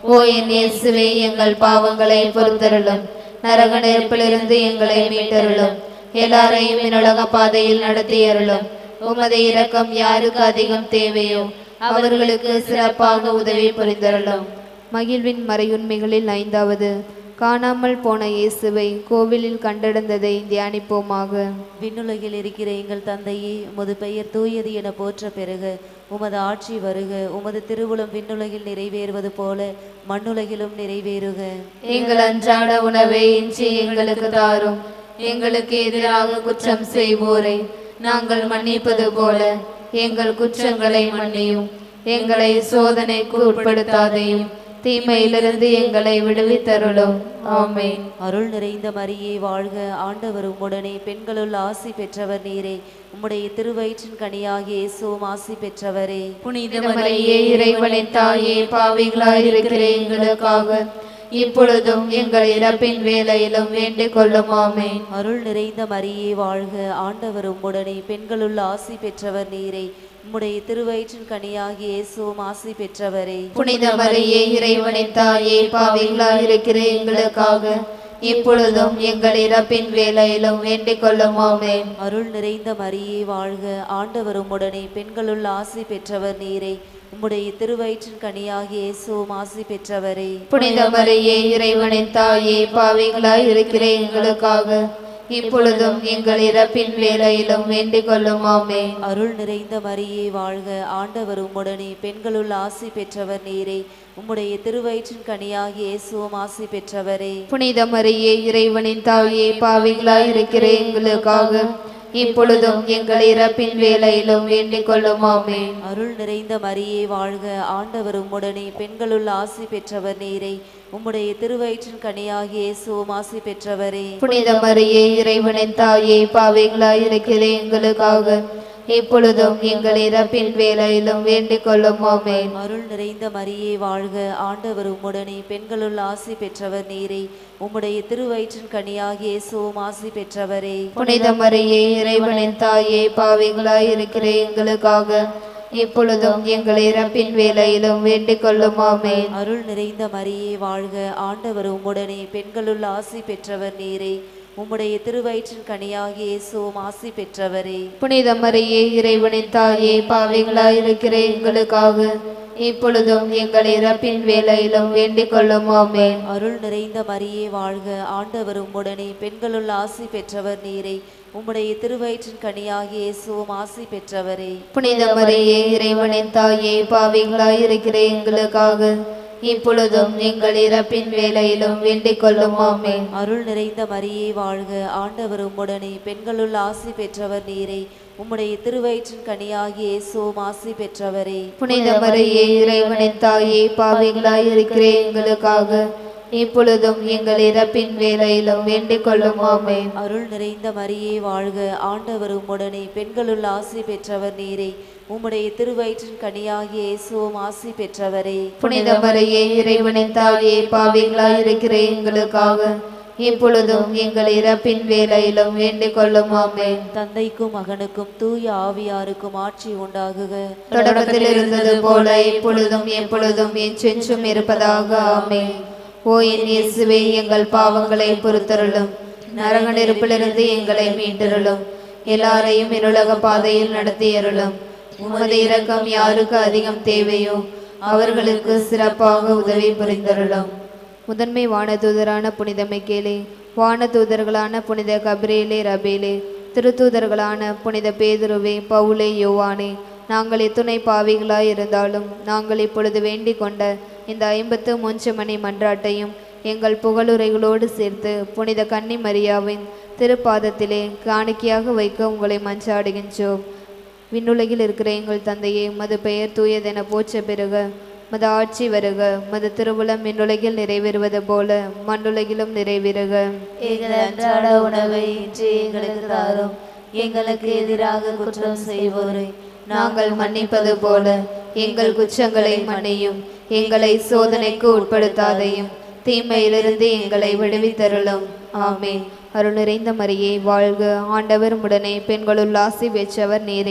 ஓ என் இயேசுவே எங்கள் பாவங்களை பொறுத்தருளும் நரக நெருப்பிலிருந்து எங்களை மீட்டருளும் எல்லாரையும் விண்ணுலக பாதையில் நடத்தியருளும் உமது இரக்கம் யாருக்கு அதிகம் தேவையோ அவர்களுக்கு சிறப்பாக உதவி புரிந்தருளும் மகிழ்வின் மறையுண்மைகளில் ஐந்தாவது காணாமல் போன இயேசுவை கோவிலில் கண்டெடுந்ததை தியானிப்போமாக விண்ணுலகில் இருக்கிற எங்கள் தந்தையே உமது பெயர் தூயது என போற்ற பெறுக உமது ஆட்சி வருக உமது திருவுளம் விண்ணுலகில் நிறைவேறுவது போல மண்ணுலகிலும் நிறைவேறுக எங்கள் அன்றாட உணவை இன்றி எங்களுக்கு தாரும் எங்களுக்கு எதிராக குற்றம் செய்வோரை நாங்கள் மன்னிப்பது போல எங்கள் குற்றங்களை மன்னியும் எங்களை சோதனைக்கு உட்படுத்தாதையும் தீமையிலிருந்து எங்களை விடுவித்தருளும் ஆமென் அருள் நிறைந்த மரியே வாழ்க ஆண்டவர் உம்முடனே பெண்களுள் ஆசி பெற்றவர் நீரே உம்முடைய திருவயிற்றின் கனியாகிய இயேசுவும் ஆசி பெற்றவரே புனித மரியே இறைவனின் தாயே பாவிகளாயிருக்கிற எங்களுக்காக இப்பொழுதும் எங்கள் இறப்பின் வேலையிலும் வேண்டிக் கொள்ளும் ஆமென் அருள் நிறைந்த மரியே வாழ்க ஆண்டவர் உம்முடனே பெண்களுள் ஆசி பெற்றவர் நீரே உம்முடைய திருவயிற்றின் கனியாகிய இயேசுவும் ஆசி பெற்றவரே புனித மரியே இறைவனின் தாயே பாவிகளாயிருக்கிற எங்களுக்காக இப்பொழுதும் எங்கள் இறப்பின் வேலையிலும் வேண்டிக் கொள்ளும் ஆமென் அருள் நிறைந்த மரியே வாழ்க ஆண்டவர் உம்முடனே பெண்களுள் ஆசி பெற்றவர் நீரே உம்முடைய திருவயிற்றின் கனியாகிய இயேசுவும் ஆசி பெற்றவரே புனித மரியே இறைவனின் தாயே பாவிகளாய் இருக்கிற எங்களுக்காக இப்பொழுதும் எங்கள் இறப்பின் வேலையிலும் வேண்டிக் கொள்ளும் ஆமென் அருள் நிறைந்த மரியே வாழ்க ஆண்டவர் உம்முடனே பெண்களுள் ஆசி பெற்றவர் நீரே உம்முடைய திருவயிற்றின் கனியாகிய இயேசுவும் ஆசி பெற்றவரே புனித மரியே இறைவனின் தாயே பாவிகளாய் இருக்கிற எங்களுக்காக இப்பொழுதும் எங்கள் இறப்பின் வேலையிலும் வேண்டிக் கொள்ளும் ஆமென் அருள் நிறைந்த மரியே வாழ்க ஆண்டவர் உம்முடனே பெண்களுள் ஆசி பெற்றவர் நீரே உம்முடைய திருவயிற்றின் கனியாகிய இயேசுவும் ஆசி பெற்றவரே புனித மரியே இறைவனின் தாயே பாவிகளாய் இருக்கிற எங்களுக்காக இப்பொழுதும் எங்கள் இறப்பின் வேலையிலும் வேண்டிக் கொள்ளும் ஆமென் அருள் நிறைந்த மரியே வாழ்க ஆண்டவர் உம்முடனே பெண்களுள் ஆசி பெற்றவர் நீரே உம்முடைய திருவயிற்றின் கனியாகிய இயேசுவும் ஆசி பெற்றவரே புனித மரியே இறைவனின் தாயே பாவிகளாய் இருக்கிற எங்களுக்காக இப்பொழுதும் எங்கள் இறப்பின் வேலையிலும் வேண்டிக் கொள்ளும் ஆமென் அருள் நிறைந்த மரியே வாழ்க ஆண்டவர் உம்முடனே பெண்களுள் ஆசி பெற்றவர் நீரே உம்முடைய திருவயிற்றின் கனியாகிய இயேசுவும் ஆசி பெற்றவரே புனித மரியே இறைவனின் தாயே பாவிகளாய் இருக்கிற எங்களுக்காக இப்பொழுதும் எங்கள் இறப்பின் வேலையிலும் வேண்டிக் கொள்ளும் ஆமென் அருள் நிறைந்த மரியே வாழ்க ஆண்டவர் உம்முடனே பெண்களுள் ஆசி பெற்றவர் நீரே உம்முடைய திருவயிற்றின் கனியாகிய இயேசுவும் ஆசி பெற்றவரே புனித மரியே இறைவனின் தாயே பாவிகளாய் இருக்கிற எங்களுக்காக இப்பொழுதும் எங்கள் இறப்பின் வேலையிலும் வேண்டிக் கொள்ளும் ஆமென் அருள் நிறைந்த மரியே வாழ்க ஆண்டவர் உம்முடனே பெண்களுள் ஆசி பெற்றவர் நீரே உம்முடைய திருவயிற்றின் கனியாகிய இயேசுவும் ஆசி பெற்றவரே புனித மரியே இறைவனின் தாயே பாவிகளாய் இருக்கிற எங்களுக்காக இப்பொழுதும் எங்கள் இறப்பின் வேலையிலும் வேண்டிக் கொள்ளும் ஆமென் அருள் நிறைந்த மரியே வாழ்க ஆண்டவர் உம்முடனே பெண்களுள் ஆசி பெற்றவர் நீரே உம்முடைய திருவயிற்றின் கனியாகிய இயேசுவும் ஆசி பெற்றவரே புனித மரியே இறைவனின் தாயே பாவிகளாய் இருக்கிற எங்களுக்காக இப்பொழுதும் எங்கள் இறப்பின் வேலையிலும் வேண்டிக் கொள்ளும் ஆமென் தந்தைக்கும் மகனுக்கும் தூய ஆவியாருக்கும் ஆட்சி உண்டாகுக தொடக்கத்தில் இருந்தது போல இப்பொழுதும் எப்பொழுதும் என்றென்றும் இருப்பதாக ஆமென் ஓ என் இயேசுவே எங்கள் பாவங்களை பொறுத்தருளும் நரக நெருப்பிலிருந்து எங்களை மீட்டருளும் எல்லாரையும் இருளக பாதையில் நடத்தியருளும் உமது இரக்கம் யாருக்கு அதிகம் தேவையோ அவர்களுக்கு சிறப்பாக உதவி புரிந்தருளும் முதன்மை வானதூதரான புனித மிக்கேலே வானதூதர்களான புனித கபிரேலே ரபேலே திருத்தூதர்களான புனித பேதுருவே பவுலே யோவானே நாங்கள் எத்துணை பாவிகளாய் இருந்தாலும் நாங்கள் இப்பொழுது வேண்டிக் கொண்ட இந்த ஐம்பத்து மூன்று மணி மன்றாட்டையும் எங்கள் புகழுரைகளோடு சேர்த்து புனித கன்னி மரியாவின் திருப்பாதத்திலே காணிக்கையாக வைக்க உங்களை மன்றாடுகின்றோம் விண்ணுலகில் இருக்கிற எங்கள் தந்தையே மது பெயர் தூயதென போற்ற பெறுக மது ஆட்சி வருக மது திருவுளம் விண்ணுலகில் நிறைவேறுவது போல மண்ணுலகிலும் நிறைவேறுக எங்கள் அன்றாட உணவை இன்று எங்களுக்கு தாரும் எங்களுக்கு எதிராக குற்றம் செய்வோரை நாங்கள் மன்னிப்பது போல எங்கள் குற்றங்களை மன்னியும் எங்களை சோதனைக்கு உட்படுத்தாதையும் தீமையிலிருந்து எங்களை விடுவித்தருளும் ஆமென் அருள் நிறைந்த மரியே வாழ்க ஆண்டவர் உடனே பெண்களுள் ஆசி பெற்றவர் நீரே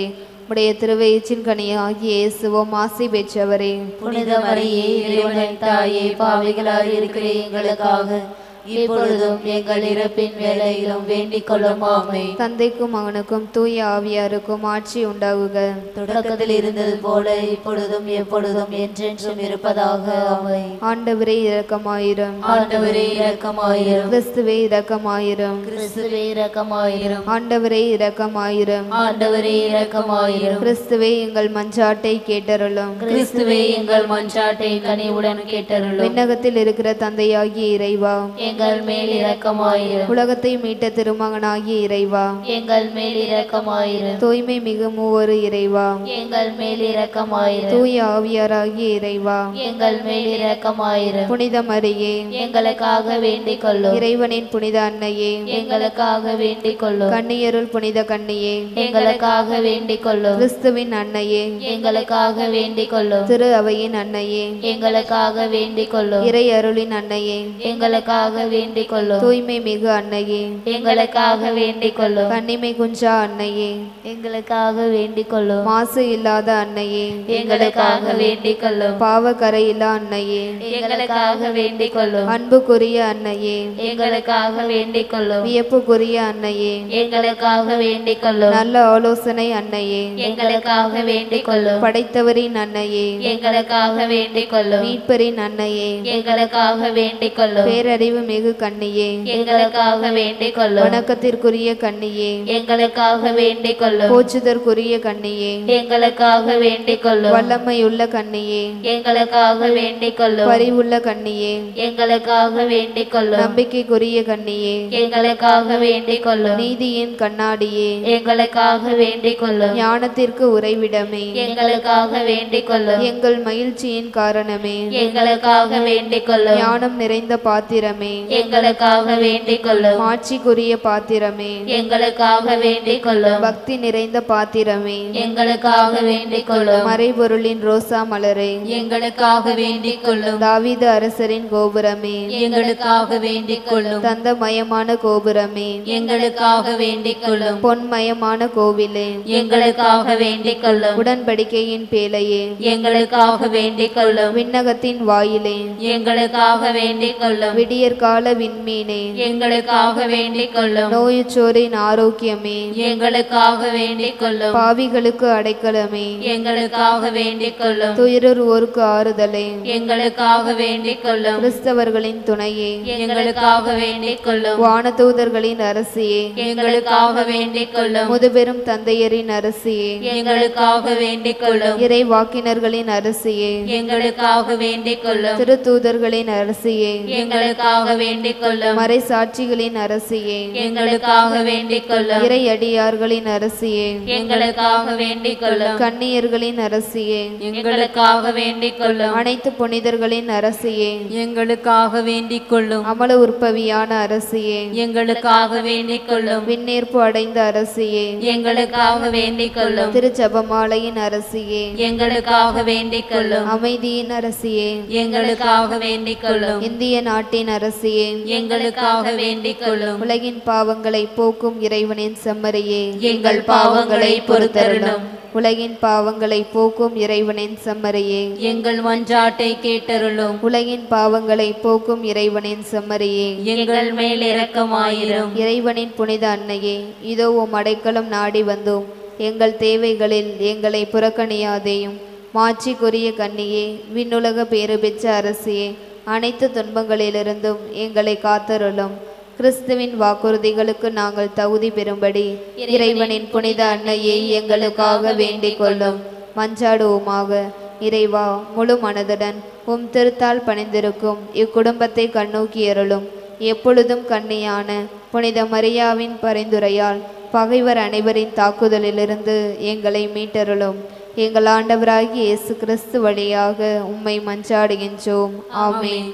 உடைய திருவயிற்றின் கனியாகிய இயேசுவும் ஆசி பெற்றவரே புனித மரியே இறைவனின் தாயே பாவிகளாய் இருக்கிற எங்களுக்காக இப்பொழுதும் எங்கள் இறப்பின் வேலையிலும் வேண்டிக் கொள்ளும் ஆமை தந்தைக்கும் மகனுக்கும் தூய ஆவியாருக்கும் ஆட்சி உண்டாகுக தொடக்கத்தில் இருந்தது போல இப்பொழுதும் எப்பொழுதும் என்றென்றும் இருப்பதாக ஆமை ஆண்டவரே இரக்கமாயிரும் ஆண்டவரே இரக்கமாயிரும் கிறிஸ்துவே இரக்கமாயிரும் கிறிஸ்துவே இரக்கமாயிரும் ஆண்டவரே இரக்கமாயிரும் ஆண்டவரே இரக்கமாயிரும் கிறிஸ்துவே எங்கள் மஞ்சாட்டை கேட்டருளும் கிறிஸ்துவே எங்கள் மன்றாட்டை கனிவுடன் கேட்டருளும் விண்ணகத்தில் இருக்கிற தந்தையாகிய இறைவா எங்கள் மேல் இரக்கமாயிரும் உலகத்தை மீட்ட திருமகனாகிய இறைவா எங்கள் மேல் இரக்கமாயிரும் தூய்மை மிகு மூவரு இறைவா எங்கள் மேல் இரக்கமாயிரும் தூய ஆவியாராகிய இறைவா எங்கள் மேல் இரக்கமாயிரும் புனித மரியே எங்களுக்காக வேண்டிக் கொள்ளும் இறைவனின் புனித அன்னையே எங்களுக்காக வேண்டிக் கொள்ளும் கன்னியருள் புனித கன்னியே எங்களுக்காக வேண்டிக் கொள்ளும் கிறிஸ்துவின் அன்னையே எங்களுக்காக வேண்டிக் கொள்ளும் திரு அவையின் அன்னையே எங்களுக்காக வேண்டிக் கொள்ளும் இறை அருளின் அன்னையே எங்களுக்காக வேண்டிக் கொள்ளும் தூய்மை மிகு அன்னையே எங்களுக்காக வேண்டிக் கொள்ளும் கன்னிமை குஞ்சா அன்னையே எங்களுக்காக வேண்டிக் கொள்ளும் மாசு இல்லாத அன்னையே எங்களுக்காக வேண்டிக் கொள்ளும் பாவக்கரை இல்லா அன்னையே எங்களுக்காக வேண்டிக் கொள்ளும் அன்புக்குரிய அன்னையே எங்களுக்காக வேண்டிக் கொள்ளும் வியப்புக்குரிய அன்னையே எங்களுக்காக வேண்டிக் கொள்ளும் நல்ல ஆலோசனை அன்னையே எங்களுக்காக வேண்டிக் கொள்ளும் படைத்தவரின் அன்னையே எங்களுக்காக வேண்டிக் கொள்ளும் மீட்பரின் அன்னையே எங்களுக்காக வேண்டிக் கொள்ளும் பேரறிவு மிகு கன்னியே எங்களுக்காக வேண்டிக் கொள்ளும் வணக்கத்திற்குரிய கன்னியே எங்களுக்காக வேண்டிக் கொள்ளும் போற்றுதற்குரிய கன்னியே எங்களுக்காக வேண்டிக் கொள்ளும் வல்லமையுள்ள கன்னியே எங்களுக்காக வேண்டிக் கொள்ளும் பரிவுள்ள கன்னியே எங்களுக்காக வேண்டிக் கொள்ளும் நம்பிக்கைக்குரிய கன்னியே எங்களுக்காக வேண்டிக் கொள்ளும் நீதியின் கண்ணாடியே எங்களுக்காக வேண்டிக் கொள்ளும் ஞானத்திற்கு உறைவிடமே எங்களுக்காக வேண்டிக் கொள்ளும் எங்கள் மகிழ்ச்சியின் காரணமே எங்களுக்காக வேண்டிக் கொள்ளும் ஞானம் நிறைந்த பாத்திரமே எங்களுக்காக வேண்டிக் கொள்ளும் மாட்சிக்குரிய பாத்திரமே எங்களுக்காக வேண்டிக் கொள்ளும் பக்தி நிறைந்த பாத்திரமே எங்களுக்காக வேண்டிக் கொள்ளும் மறைபொருளின் ரோசா மலரே எங்களுக்காக வேண்டிக் கொள்ளும் தாவீது அரசரின் கோபுரமே எங்களுக்காக வேண்டிக் கொள்ளும் தந்தமயமான கோபுரமே எங்களுக்காக வேண்டிக் கொள்ளும் பொன்மயமான கோவிலே எங்களுக்காக வேண்டிக் கொள்ளும் உடன்படிக்கையின் பேழையே எங்களுக்காக வேண்டிக் கொள்ளும் விண்ணகத்தின் வாயிலே எங்களுக்காக வேண்டிக் கொள்ளும் விடியற்கால விண்மீனே எங்களுக்காக வேண்டிக் கொள்ளும் நோயுற்றோரின் ஆரோக்கியமே எங்களுக்காக வேண்டிக் கொள்ளும் பாவிகளுக்கு அடைக்கலமே எங்களுக்காக வேண்டிக் கொள்ளும் துயருவோருக்கு ஆறுதலே எங்களுக்காக வேண்டிக் கொள்ளும் கிறிஸ்தவர்களின் துணையே எங்களுக்காக வேண்டிக் கொள்ளும் வானதூதர்களின் அரசியே எங்களுக்காக வேண்டிக் கொள்ளும் முதுபெரும் தந்தையரின் அரசியே எங்களுக்காக வேண்டிக் கொள்ளும் இறை வாக்கினர்களின் அரசியே எங்களுக்காக வேண்டிக் கொள்ளும் திருத்தூதர்களின் அரசியே எங்களுக்காக வேண்டிக் கொள்ளும் மறை சாட்சிகளின் அரசியே எங்களுக்காக வேண்டிக் கொள்ளும் இறை அடியார்களின் அரசியே எங்களுக்காக வேண்டிக் கொள்ளும் கன்னியர்களின் அரசியே எங்களுக்காக வேண்டிக் கொள்ளும் அனைத்து புனிதர்களின் அரசியே எங்களுக்காக வேண்டிக் கொள்ளும் அமல உற்பவியான அரசியே எங்களுக்காக வேண்டிக் கொள்ளும் விண்ணேற்பு அடைந்த அரசியே எங்களுக்காக வேண்டிக் கொள்ளும் திருச்சபமாலையின் அரசியே எங்களுக்காக வேண்டிக் கொள்ளும் அமைதியின் அரசியே எங்களுக்காக வேண்டிக் கொள்ளும் இந்திய நாட்டின் அரசியே எங்களுக்காக வேண்டிக் கொள்ளும் உலகின் பாவங்களை போக்கும் இறைவனின் செம்மறியே எங்கள் பாவங்களை பொறுத்தருளும் உலகின் பாவங்களை போக்கும் இறைவனின் செம்மறியே எங்கள் மன்றாட்டை கேட்டருளும் உலகின் பாவங்களை போக்கும் இறைவனின் செம்மறியே எங்கள் மேல் இரக்கமாயிரும் இறைவனின் புனித அன்னையே இதோ உம் அடைக்கலம் நாடி வந்தோம் எங்கள் தேவைகளில் எங்களை புறக்கணியாதேயும் மாட்சிக்குரிய கன்னியே விண்ணுலக பேறு பெற்ற அரசியே அனைத்து துன்பங்களிலிருந்தும் எங்களை காத்தருளும் கிறிஸ்துவின் வாக்குறுதிகளுக்கு நாங்கள் தகுதி பெறும்படி இறைவனின் புனித அன்னையை எங்களுக்காக வேண்டிக் கொள்ளும் மஞ்சாடுவோமாக இறைவா முழு மனதுடன் உம் திருத்தால் பணிந்திருக்கும் இக்குடும்பத்தை கண்ணோக்கி அருளும் எப்பொழுதும் கண்ணியான புனித மரியாவின் பரிந்துரையால் பகைவர் அனைவரின் தாக்குதலிலிருந்து எங்களை மீட்டருளும் எங்கள் ஆண்டவராகிய இயேசு கிறிஸ்து வழியாக உம்மை மஞ்சாடுகின்றோம் ஆமென்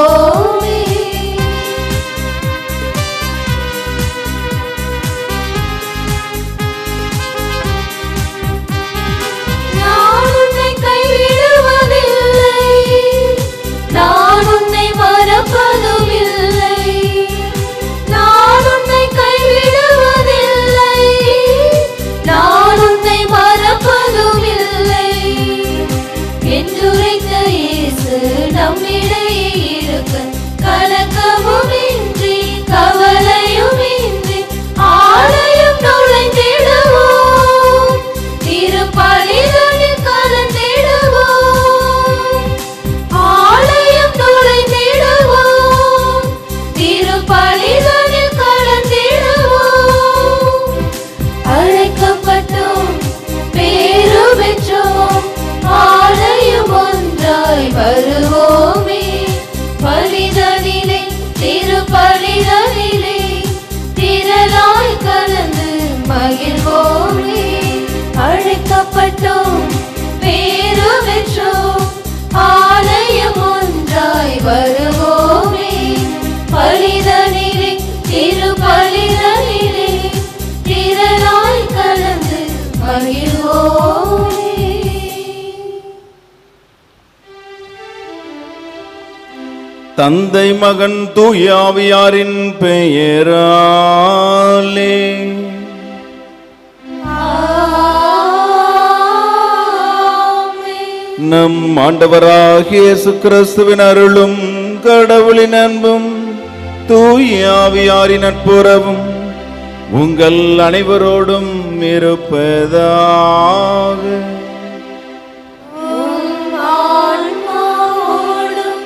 வருவோமே நான் உன்னை கைவிடுவதில்லை நான் உன்னை மறப்பதும் இல்லை நான் உன்னை கைவிடுவதில்லை நான் உன்னை மறப்பதும் இல்லை என்றுரைத்த இயேசு நம்மிடையே இருக்க கலக்கமும் இன்றி கவலையும் இன்றி ஆலயம் நுழைந்திடுவோம் திருப்பலிகளில் கலந்திடுவோம் ஆலயம் நுழைந்திடுவோம் திருப்பலிகளில் கலந்திடுவோம் அழைக்கப்பட்டோம் பேரு பெற்றோம் ஆலயம் ஒன்றாய் வருவோமே பலிதனிலே திருப்பலிதனிலே திரளாய் கலந்து மகிழ்வோமே அழைக்கப்பட்டோம் பேரு பெற்றோம் ஆலயம் ஒன்றாய் வருவோமே பலிதனிலே திருப்பலிதனிலே திரளாய் கலந்து மகிழ்வோமே தந்தை மகன் தூயாவியாரின் பெயராலே ஆமென். நம் ஆண்டவராகிய இயேசு கிறிஸ்துவின் அருளும் கடவுளின் அன்பும் தூயாவியாரின் நட்புறவும் உங்கள் அனைவரோடும் இருப்பதாக உம் ஆன்மாவோடும்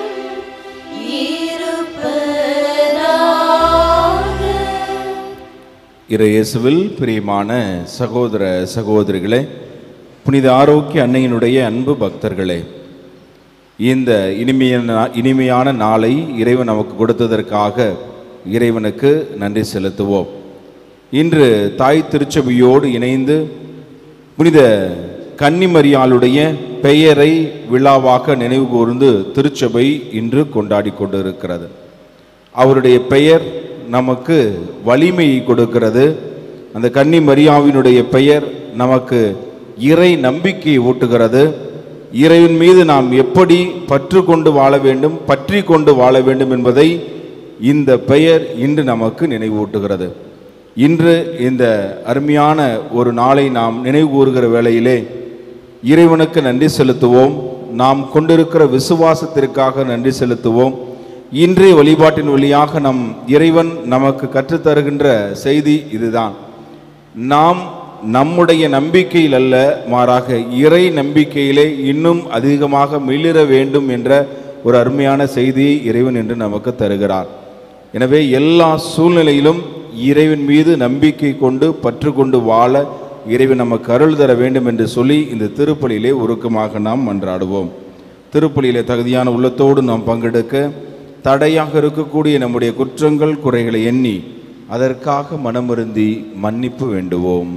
இருப்பதாக. இறையேசுவில் பிரியமான சகோதர சகோதரிகளே புனித ஆரோக்கிய அன்னையினுடைய அன்பு பக்தர்களே இந்த இனிமையான இனிமையான நாளை இறைவன் நமக்கு கொடுத்ததற்காக இறைவனுக்கு நன்றி செலுத்துவோம் இன்று தாய் திருச்சபையோடு இணைந்து புனித கன்னிமரியாளுடைய பெயரை விழாவாக நினைவு கூர்ந்து திருச்சபை இன்று கொண்டாடி கொண்டிருக்கிறது அவருடைய பெயர் நமக்கு வலிமையை கொடுக்கிறது அந்த கன்னி மரியாவினுடைய பெயர் நமக்கு இறை நம்பிக்கையை ஊட்டுகிறது இறைவன் மீது நாம் எப்படி பற்று கொண்டு வாழ வேண்டும் பற்றி கொண்டு வாழ வேண்டும் என்பதை இந்த பெயர் இன்று நமக்கு நினைவூட்டுகிறது இன்று இந்த அருமையான ஒரு நாளை நாம் நினைவு கூறுகிற வேளையிலே இறைவனுக்கு நன்றி செலுத்துவோம் நாம் கொண்டிருக்கிற விசுவாசத்திற்காக நன்றி செலுத்துவோம் இன்றைய வழிபாட்டின் வழியாக நம் இறைவன் நமக்கு கற்றுத்தருகின்ற செய்தி இதுதான் நாம் நம்முடைய நம்பிக்கையில் அல்ல மாறாக இறை நம்பிக்கையிலே இன்னும் அதிகமாக மிளிர வேண்டும் என்ற ஒரு அருமையான செய்தியை இறைவன் என்று நமக்கு தருகிறார் எனவே எல்லா சூழ்நிலையிலும் இறைவன் மீது நம்பிக்கை கொண்டு பற்று கொண்டு வாழ இறைவன் நமக்கு அருள் தர வேண்டும் என்று சொல்லி இந்த திருப்பலியிலே உருக்கமாக நாம் மன்றாடுவோம் திருப்பலியிலே தகுதியான உள்ளத்தோடு நாம் பங்கெடுக்க தடையாக இருக்கக்கூடிய நம்முடைய குற்றங்கள் குறைகளை எண்ணி அதற்காக மனமருந்தி மன்னிப்பு வேண்டுவோம்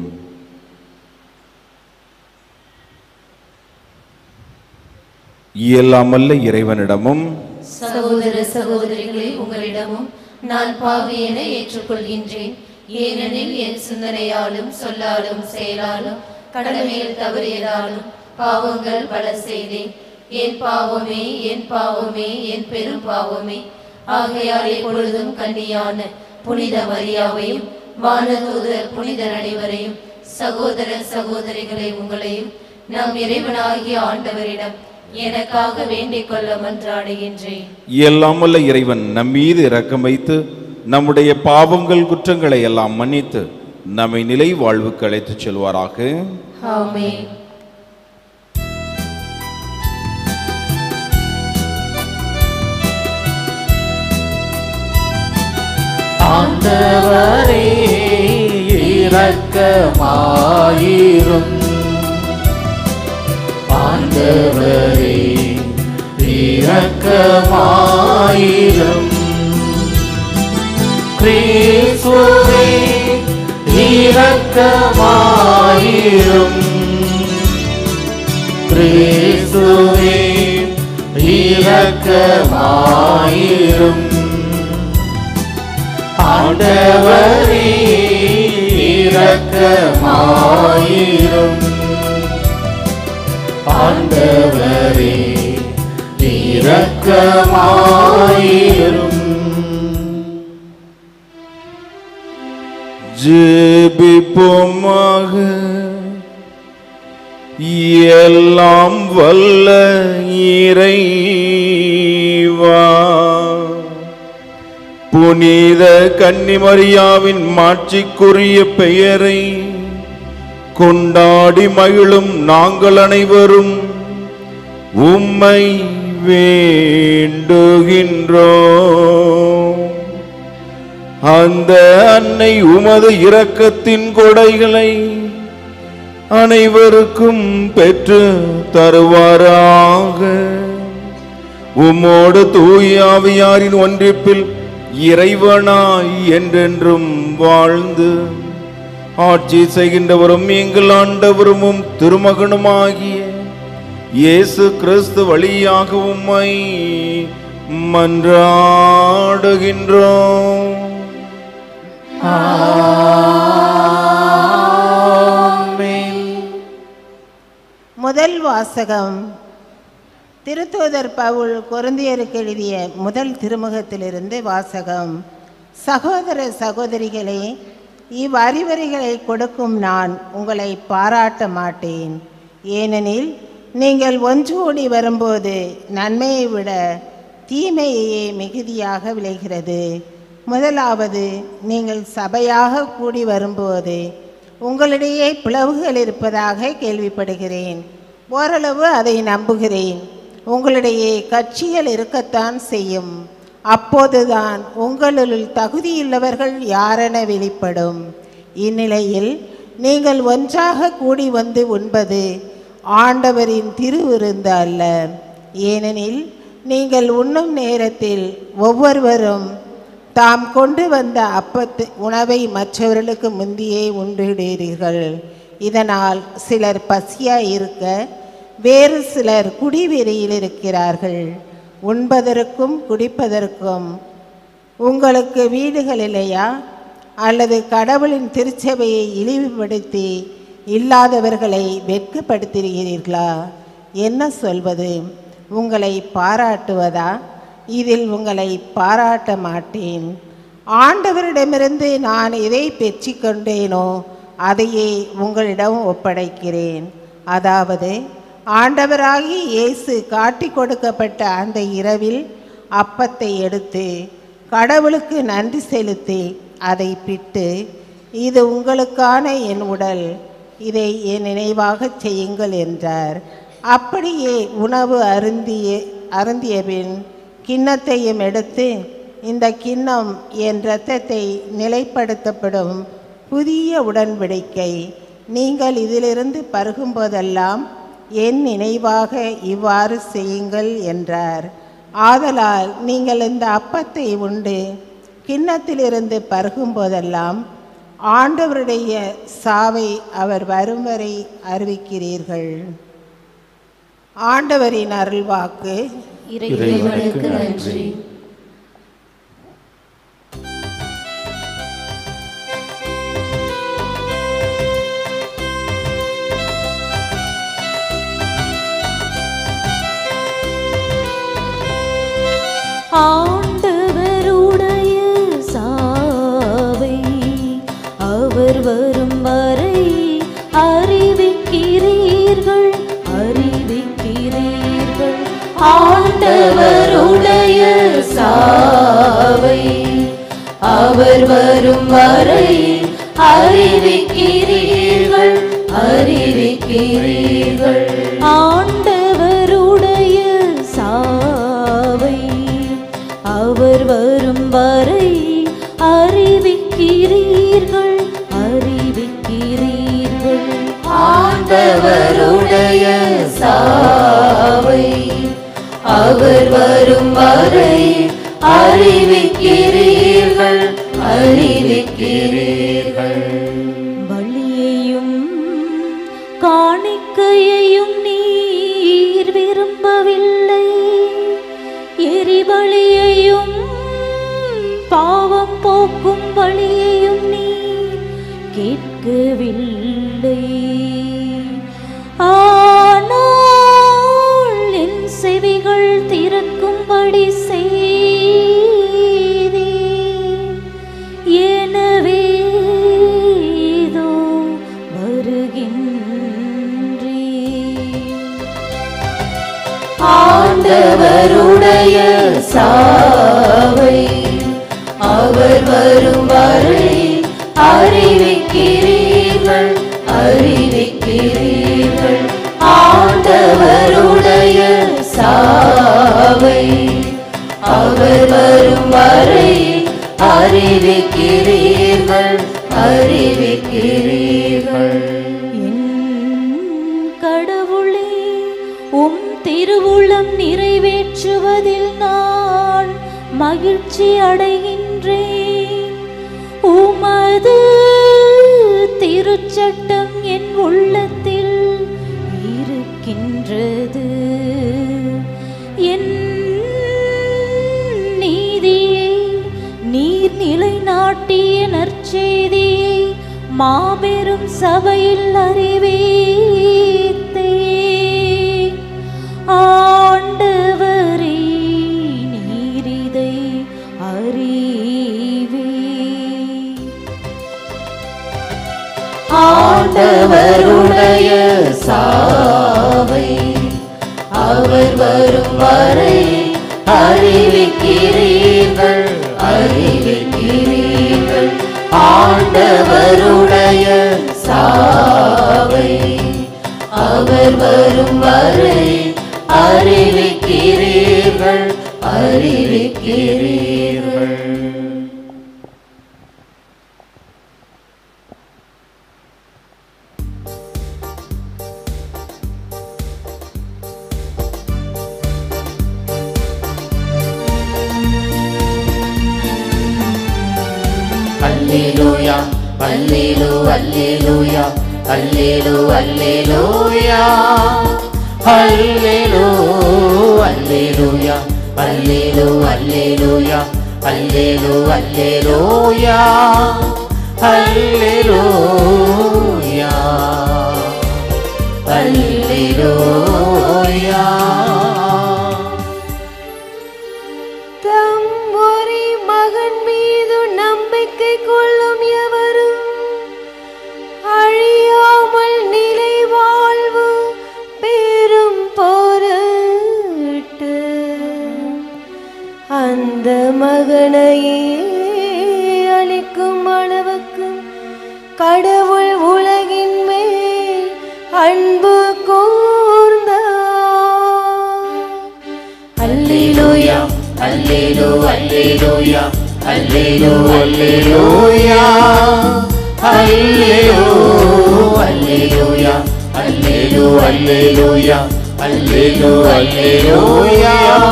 இயலாமல்ல இறைவனிடமும் சகோதர சகோதரிகளே உங்களிடமும் நான் பாவியென ஏற்றுக்கொள்கின்றேன் ஏனெனில் என் சிந்தனையாலும் சொல்லாலும் செயலாலும் கடமையில் தவறியதாலும் பாவங்கள் பல செய்தேன் என் பாவமே என் பாவமே என் பெரும் பாவமே ஆகையால் எப்பொழுதும் கன்னியான புனித மரியாவையும் வானதூதர் புனிதர் அனைவரையும் சகோதர சகோதரிகளை உங்களையும் நம் இறைவனாகிய ஆண்டவரிடம் எனக்காக வேண்டிக் கொள்ள மன்றாடுகின்றேன் இயலாமல்ல இறைவன் நம் மீது இரக்கம் வைத்து நம்முடைய பாவங்கள் குற்றங்களை எல்லாம் மன்னித்து நம்மை நிலை வாழ்வுக்கு அழைத்துச் செல்வாராக ஆமென் ஆண்டவரே இரக்கமாயிரும் ஆண்டவரே இரக்கமாயிரும் கிறிஸ்துவே இரக்கமாயிரும் கிறிஸ்துவே இரக்கமாயிரும் இரக்கமாயிரும் ஆண்டவரே இரக்கமாயிரும் ஆண்டவரே இரக்கமாயிரும் ஜெபிப்போமாக எல்லாம் வல்ல இறைவா புனித கன்னிமரியாவின் மாட்சிக்குரிய பெயரை கொண்டாடி மகிழும் நாங்கள் அனைவரும் உம்மை வேண்டுகின்றோம் அந்த அன்னை உமது இரக்கத்தின் கொடைகளை அனைவருக்கும் பெற்று தருவாராக உம்மோடு தூய ஆவியாரின் ஒன்றிப்பில் இறைவனாய் என்றென்றும் வாழ்ந்து ஆட்சி செய்கின்றவரும் எங்கள் ஆண்டவரும் உம் திருமகனுமாகிய இயேசு கிறிஸ்து வழியாக உம்மை மன்றாடுகின்றோம் முதல் வாசகம் திருத்தூதர் பவுல் கொருந்தியருக்கு எழுதிய முதல் திருமுகத்திலிருந்து வாசகம் சகோதர சகோதரிகளே இவ்வறிவுரைகளை கொடுக்கும் நான் உங்களை பாராட்ட மாட்டேன் ஏனெனில் நீங்கள் ஒன்று கூடி வரும்போது நன்மையை விட தீமையே மிகுதியாக விளைகிறது முதலாவது நீங்கள் சபையாக கூடி வரும்போது உங்களிடையே பிளவுகள் இருப்பதாக கேள்விப்படுகிறேன் ஓரளவு அதை நம்புகிறேன் உங்களிடையே கட்சிகள் இருக்கத்தான் செய்யும் அப்போதுதான் உங்களுள் தகுதியுள்ளவர்கள் யாரென வெளிப்படும் இந்நிலையில் நீங்கள் ஒன்றாக கூடி வந்து உண்பது ஆண்டவரின் திருவிருந்து அல்ல ஏனெனில் நீங்கள் உண்ணும் நேரத்தில் ஒவ்வொருவரும் தாம் கொண்டு வந்த அப்பத்து உணவை மற்றவர்களுக்கு முந்தியே உண்டிடுகிறீர்கள் இதனால் சிலர் பசியாய் இருக்க வேறு சிலர் குடிவெறியில் இருக்கிறார்கள் உண்பதற்கும் குடிப்பதற்கும் உங்களுக்கு வீடுகள் இல்லையா அல்லது கடவுளின் திருச்சபையை இழிவுபடுத்தி இல்லாதவர்களை வெட்கப்படுத்துகிறீர்களா என்ன சொல்வது உங்களை பாராட்டுவதா இதில் உங்களை பாராட்ட மாட்டேன் ஆண்டவரிடமிருந்து நான் எதை பெற்றுக்கொண்டேனோ அதையே உங்களிடம் ஒப்படைக்கிறேன் அதாவது ஆண்டவராகி இயேசு காட்டி கொடுக்கப்பட்ட அந்த இரவில் அப்பத்தை எடுத்து கடவுளுக்கு நன்றி செலுத்தி அதை பிட்டு இது உங்களுக்கான என் உடல் இதை என் நினைவாகச் செய்யுங்கள் என்றார் அப்படியே உணவு அருந்திய அருந்திய பின் கிண்ணத்தையும் எடுத்து இந்த கிண்ணம் என் இரத்தத்தை நிலைப்படுத்தப்படும் புதிய உடன்படிக்கை நீங்கள் இதிலிருந்து பருகும்போதெல்லாம் என் நினைவாக இவ்வாறு செய்யுங்கள் என்றார் ஆதலால் நீங்கள் இந்த அப்பத்தை உண்டு கிண்ணத்திலிருந்து பருகும்போதெல்லாம் ஆண்டவருடைய சாவை அவர் வரும் வரை அறிவிக்கிறீர்கள் ஆண்டவரின் அருள்வாக்கு இறைவனுக்கு நன்றி ஆண்டவருடைய சாவை அவர் வரும் வரை அறிவிக்கிறீர்கள் அறிவிக்கிறீர்கள் ஆண்டவருடைய சாவை அவர் வரும் வரை அறிவிக்கிறீர்கள் அறிவிக்கிறீர்கள் ஆண்டவருடைய சாவை அவர் வரும் வரை அறிவிக்கிறீர்கள் அறிவிக்கிறீர்கள் ஆண்டவருடைய சாவை அவர் வரும் வரை அறிவிக்கிறீர்கள் அறிவிக்கிறீர்கள் பலியையும் காணிக்கையையும் நீர் விரும்பவில்லை வழியையும் நீ கேட்கவில்லை ஆனால் என் செவிகள் திறக்கும்படி செய்தே எனவே இதோ வருகின்றேன் ஆண்டவருடைய சாவை அவர் வரும் வரை அறிவிக்கிறீர்கள் அறிவிக்கிறீர்கள் ஆண்டவருடைய சாவை அவர் வரும் வரை அறிவிக்கிறீர்கள் அறிவிக்கிறீர்கள் என் கடவுளே உம் திருவுளம் நிறைவேற்றுவதில் நான் மகிழ்ச்சி அடைகின்றேன் உமது திருச்சட்டம் என் உள்ளத்தில் இருக்கின்றது என் நீதியை நீர் நிலைநாட்டிய நற்செய்தியை மாபெரும் சபையில் அறிவித்தே ஆண்டவரே நீரிதை அறிவே ஆண்டவருடைய சாவை அவர் வரும் வரை அறிவிக்கிறீர்கள் அறிவிக்கிறீர்கள் ஆண்டவருடைய சாவை அவர் வரும் வரை அறிவிக்கிறீர்கள் அறிவிக்கிறீர்கள் Alleluia, Allelu, Alleluia, Allelu, Alleluia, Allelu, Alleluia, Allelu, Alleluia, Allelu, Alleluia, Alleluia, Alleluia. தம் ஒரே மகன் மீது நம்பிக்கை கொள்ளும் எவரும் அழியாமல் நிலை வாழ்வு பெரும் பொருட்டு அந்த மகனையே அளிக்கும் அளவுக்கு கடவுள் உலகின் மேல் அன்பு கூர்ந்தார் Alleluia, Allelu, Alleluia, Allelu, Alleluia, Allelu, Alleluia, Allelu, Alleluia, Allelu, Alleluia,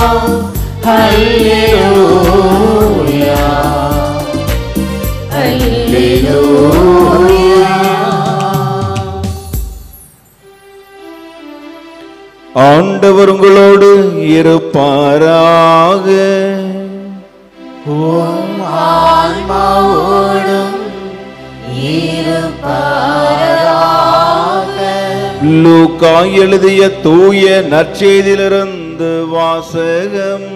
Alleluia, Alleluia. ஆண்டவர் உங்களோடு இருப்பாராக உம் ஆன்மாவோடும் இருப்பாராக. லூக்கா எழுதிய தூய நற்செய்தியிலிருந்து வாசகம்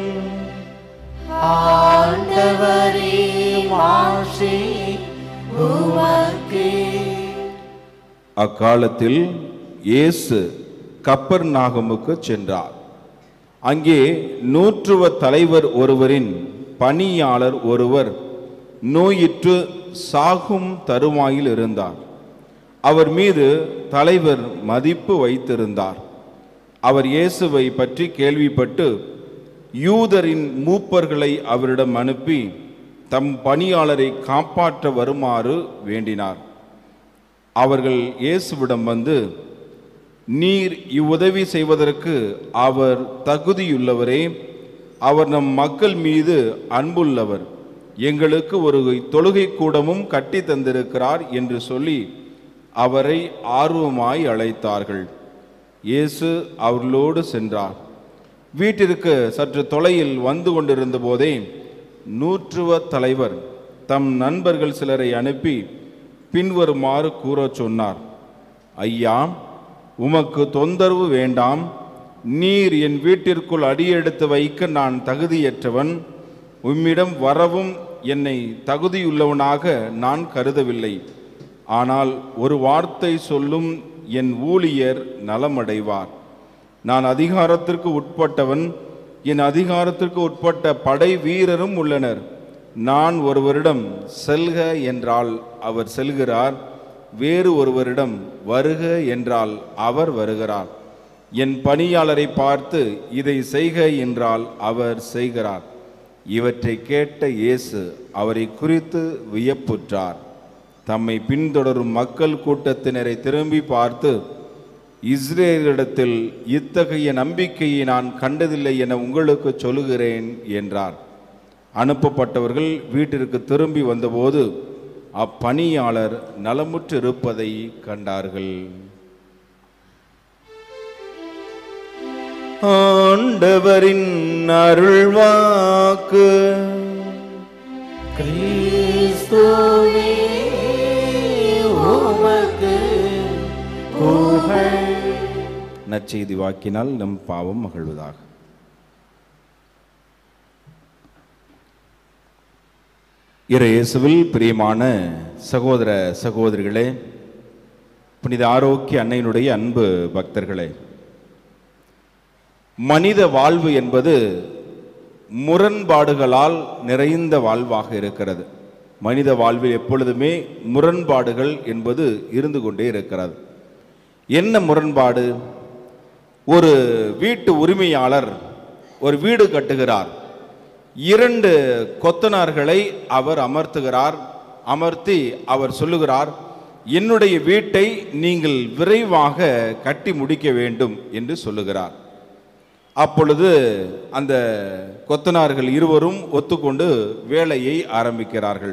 ஆண்டவரே மாட்சி உமக்கே. அக்காலத்தில் இயேசு கப்பர் நாகமுக்கு சென்றார் அங்கே நூற்றுவ தலைவர் ஒருவரின் பணியாளர் ஒருவர் நோயிற்று சாகும் தருவாயில் இருந்தார் அவர் மீது தலைவர் மதிப்பு வைத்திருந்தார் அவர் இயேசுவை பற்றி கேள்விப்பட்டு யூதரின் மூப்பர்களை அவரிடம் அனுப்பி தம் பணியாளரை காப்பாற்ற வருமாறு வேண்டினார் அவர்கள் இயேசுவிடம் வந்து நீர் இவ்வுதவி செய்வதற்கு அவர் தகுதியுள்ளவரே அவர் நம் மக்கள் மீது அன்புள்ளவர் எங்களுக்கு ஒரு தொழுகை கூடமும் கட்டி தந்திருக்கிறார் என்று சொல்லி அவரை ஆர்வமாய் அழைத்தார்கள் இயேசு அவர்களோடு சென்றார் வீட்டிற்கு சற்று தொலையில் வந்து கொண்டிருந்த போதே நூற்றுவ தலைவர் தம் நண்பர்கள் சிலரை அனுப்பி பின்வருமாறு கூறச் சொன்னார் ஐயா உமக்கு தொந்தரவு வேண்டாம் நீர் என் வீட்டிற்குள் அடியெடுத்து வைக்க நான் தகுதியற்றவன் உம்மிடம் வரவும் என்னை தகுதியுள்ளவனாக நான் கருதவில்லை ஆனால் ஒரு வார்த்தை சொல்லும் என் ஊழியர் நலமடைவார் நான் அதிகாரத்திற்கு உட்பட்டவன் என் அதிகாரத்திற்கு உட்பட்ட படை வீரரும் உள்ளனர் நான் ஒருவரிடம் செல்க என்றால் அவர் செல்கிறார் வேறு ஒருவரிடம் வருக என்றால் அவர் வருகிறார் என் பணியாளரை பார்த்து இதை செய்க என்றால் அவர் செய்கிறார் இவற்றை கேட்ட இயேசு அவரை குறித்து வியப்புற்றார் தம்மை பின்தொடரும் மக்கள் கூட்டத்தினரை திரும்பி பார்த்து இஸ்ரேலிடத்தில் இத்தகைய நம்பிக்கையை நான் கண்டதில்லை என உங்களுக்கு சொல்லுகிறேன் என்றார் அனுப்பப்பட்டவர்கள் வீட்டிற்கு திரும்பி வந்தபோது அப்பணியாளர் நலமுற்று இருப்பதை கண்டார்கள் ஆண்டவரின் அருள்வாக்கு கிறிஸ்துவே உமக்கு புகழ் நற்செய்தி வாக்கினால் நம் பாவம் மகிழ்வதாக இயேசுவில் பிரியமான சகோதர சகோதரிகளே புனித ஆரோக்கிய அன்னையினுடைய அன்பு பக்தர்களே மனித வாழ்வு என்பது முரண்பாடுகளால் நிறைந்த வாழ்வாக இருக்கிறது மனித வாழ்வில் எப்பொழுதுமே முரண்பாடுகள் என்பது இருந்து கொண்டே இருக்கிறது என்ன முரண்பாடு ஒரு வீட்டு உரிமையாளர் ஒரு வீடு கட்டுகிறார் இரண்டு கொத்தனார்களை அவர் அமர்த்துகிறார் அமர்த்தி அவர் சொல்லுகிறார் என்னுடைய வீட்டை நீங்கள் விரைவாக கட்டி முடிக்க வேண்டும் என்று சொல்லுகிறார் அப்பொழுது அந்த கொத்தனார்கள் இருவரும் ஒத்துக்கொண்டு வேலையை ஆரம்பிக்கிறார்கள்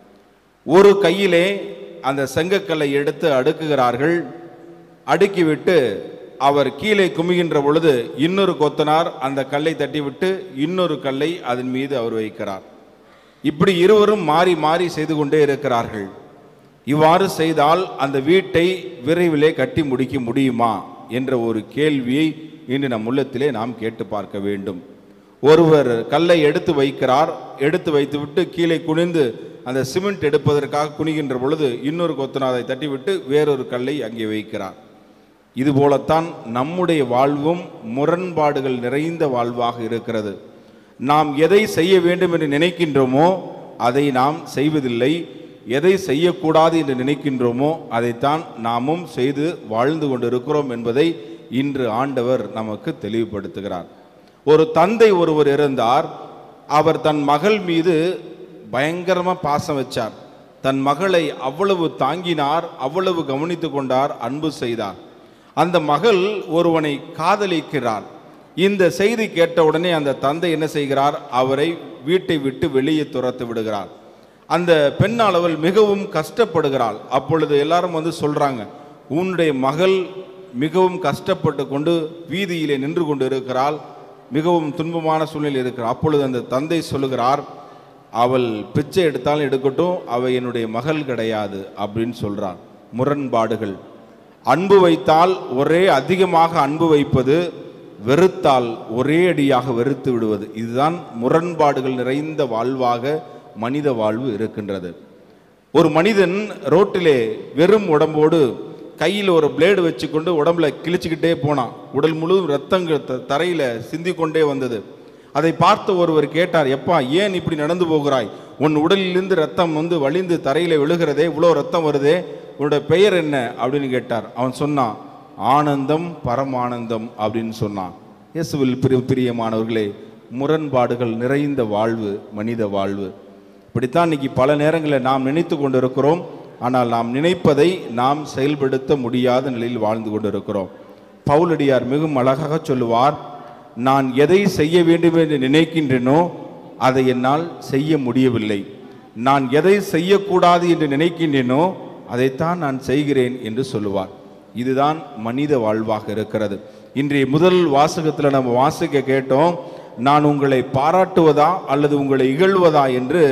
ஒரு கையிலே அந்த செங்கக்கல்லை எடுத்து அடுக்குகிறார்கள் அடுக்கிவிட்டு அவர் கீழே குமிகின்ற பொழுது இன்னொரு கொத்தனார் அந்த கல்லை தட்டிவிட்டு இன்னொரு கல்லை அதன் மீது அவர் வைக்கிறார் இப்படி இருவரும் மாறி மாறி செய்து கொண்டே இருக்கிறார்கள் இவ்வாறு செய்தால் அந்த வீட்டை விரைவிலே கட்டி முடிக்க முடியுமா என்ற ஒரு கேள்வியை இன்று நம் உள்ளத்திலே நாம் கேட்டு பார்க்க வேண்டும் ஒருவர் கல்லை எடுத்து வைக்கிறார் எடுத்து வைத்துவிட்டு கீழே குனிந்து அந்த சிமெண்ட் எடுப்பதற்காக குனிகின்ற பொழுது இன்னொரு கொத்தனாரை தட்டிவிட்டு வேறொரு கல்லை அங்கே வைக்கிறார் இதுபோலத்தான் நம்முடைய வாழ்வும் முரண்பாடுகள் நிறைந்த வாழ்வாக இருக்கிறது நாம் எதை செய்ய வேண்டும் என்று நினைக்கின்றோமோ அதை நாம் செய்வதில்லை எதை செய்யக்கூடாது என்று நினைக்கின்றோமோ அதைத்தான் நாமும் செய்து வாழ்ந்து கொண்டிருக்கிறோம் என்பதை இன்று ஆண்டவர் நமக்கு தெளிவுபடுத்துகிறார் ஒரு தந்தை ஒருவர் இருந்தார் அவர் தன் மகள் மீது பயங்கரமாக பாசம் வச்சார் தன் மகளை அவ்வளவு தாங்கினார் அவ்வளவு கவனித்து கொண்டார் அன்பு செய்தார் அந்த மகள் ஒருவனை காதலிக்கிறார் இந்த செய்தி கேட்ட உடனே அந்த தந்தை என்ன செய்கிறார் அவரை வீட்டை விட்டு வெளியே துரத்து விடுகிறார் அந்த பெண்ணால் அவள் மிகவும் கஷ்டப்படுகிறாள் அப்பொழுது எல்லாரும் வந்து சொல்றாங்க உன்னுடைய மகள் மிகவும் கஷ்டப்பட்டு கொண்டு வீதியிலே நின்று கொண்டு இருக்கிறாள் மிகவும் துன்பமான சூழ்நிலை இருக்கிறார் அப்பொழுது அந்த தந்தை சொல்லுகிறார் அவள் பிச்சை எடுத்தாலும் எடுக்கட்டும் அவ என்னுடைய மகள் கிடையாது அப்படின்னு சொல்றார் முரண்பாடுகள் அன்பு வைத்தால் ஒரே அதிகமாக அன்பு வைப்பது வெறுத்தால் ஒரே அடியாக வெறுத்து விடுவது இதுதான் முரண்பாடுகள் நிறைந்த வாழ்வாக மனித வாழ்வு இருக்கின்றது ஒரு மனிதன் ரோட்டிலே வெறும் உடம்போடு கையில் ஒரு பிளேடு வச்சுக்கொண்டு உடம்புல கிழிச்சுக்கிட்டே போனான் உடல் முழுவதும் ரத்தங்கள் த- தரையில சிந்தி கொண்டே வந்தது அதை பார்த்து ஒருவர் கேட்டார் எப்பா ஏன் இப்படி நடந்து போகிறாய் உன் உடலிலிருந்து ரத்தம் வந்து வழிந்து தரையில விழுகிறதே இவ்வளோ ரத்தம் வருதே உன்னோட பெயர் என்ன அப்படின்னு கேட்டார் அவன் சொன்னான் ஆனந்தம் பரமானந்தம் அப்படின்னு சொன்னான் இயேசுவில் பிரிய பிரியமானவர்களே முரண்பாடுகள் நிறைந்த வாழ்வு மனித வாழ்வு இப்படித்தான் இன்னைக்கு பல நேரங்களில் நாம் நினைத்து கொண்டிருக்கிறோம் ஆனால் நாம் நினைப்பதை நாம் செயல்படுத்த முடியாத நிலையில் வாழ்ந்து கொண்டிருக்கிறோம் பவுலடியார் மிகவும் அழகாக சொல்லுவார் நான் எதை செய்ய வேண்டும் என்று நினைக்கின்றேனோ அதை என்னால் செய்ய முடியவில்லை நான் எதை செய்யக்கூடாது என்று நினைக்கின்றேனோ அதைத்தான் நான் செய்கிறேன் என்று சொல்லுவார் இதுதான் மனித வாழ்வாக இருக்கிறது இன்றைய முதல் வாசகத்தில் நம்ம வாசிக்க கேட்டோம் நான் உங்களை பாராட்டுவதா அல்லது உங்களை இகழ்வதா என்று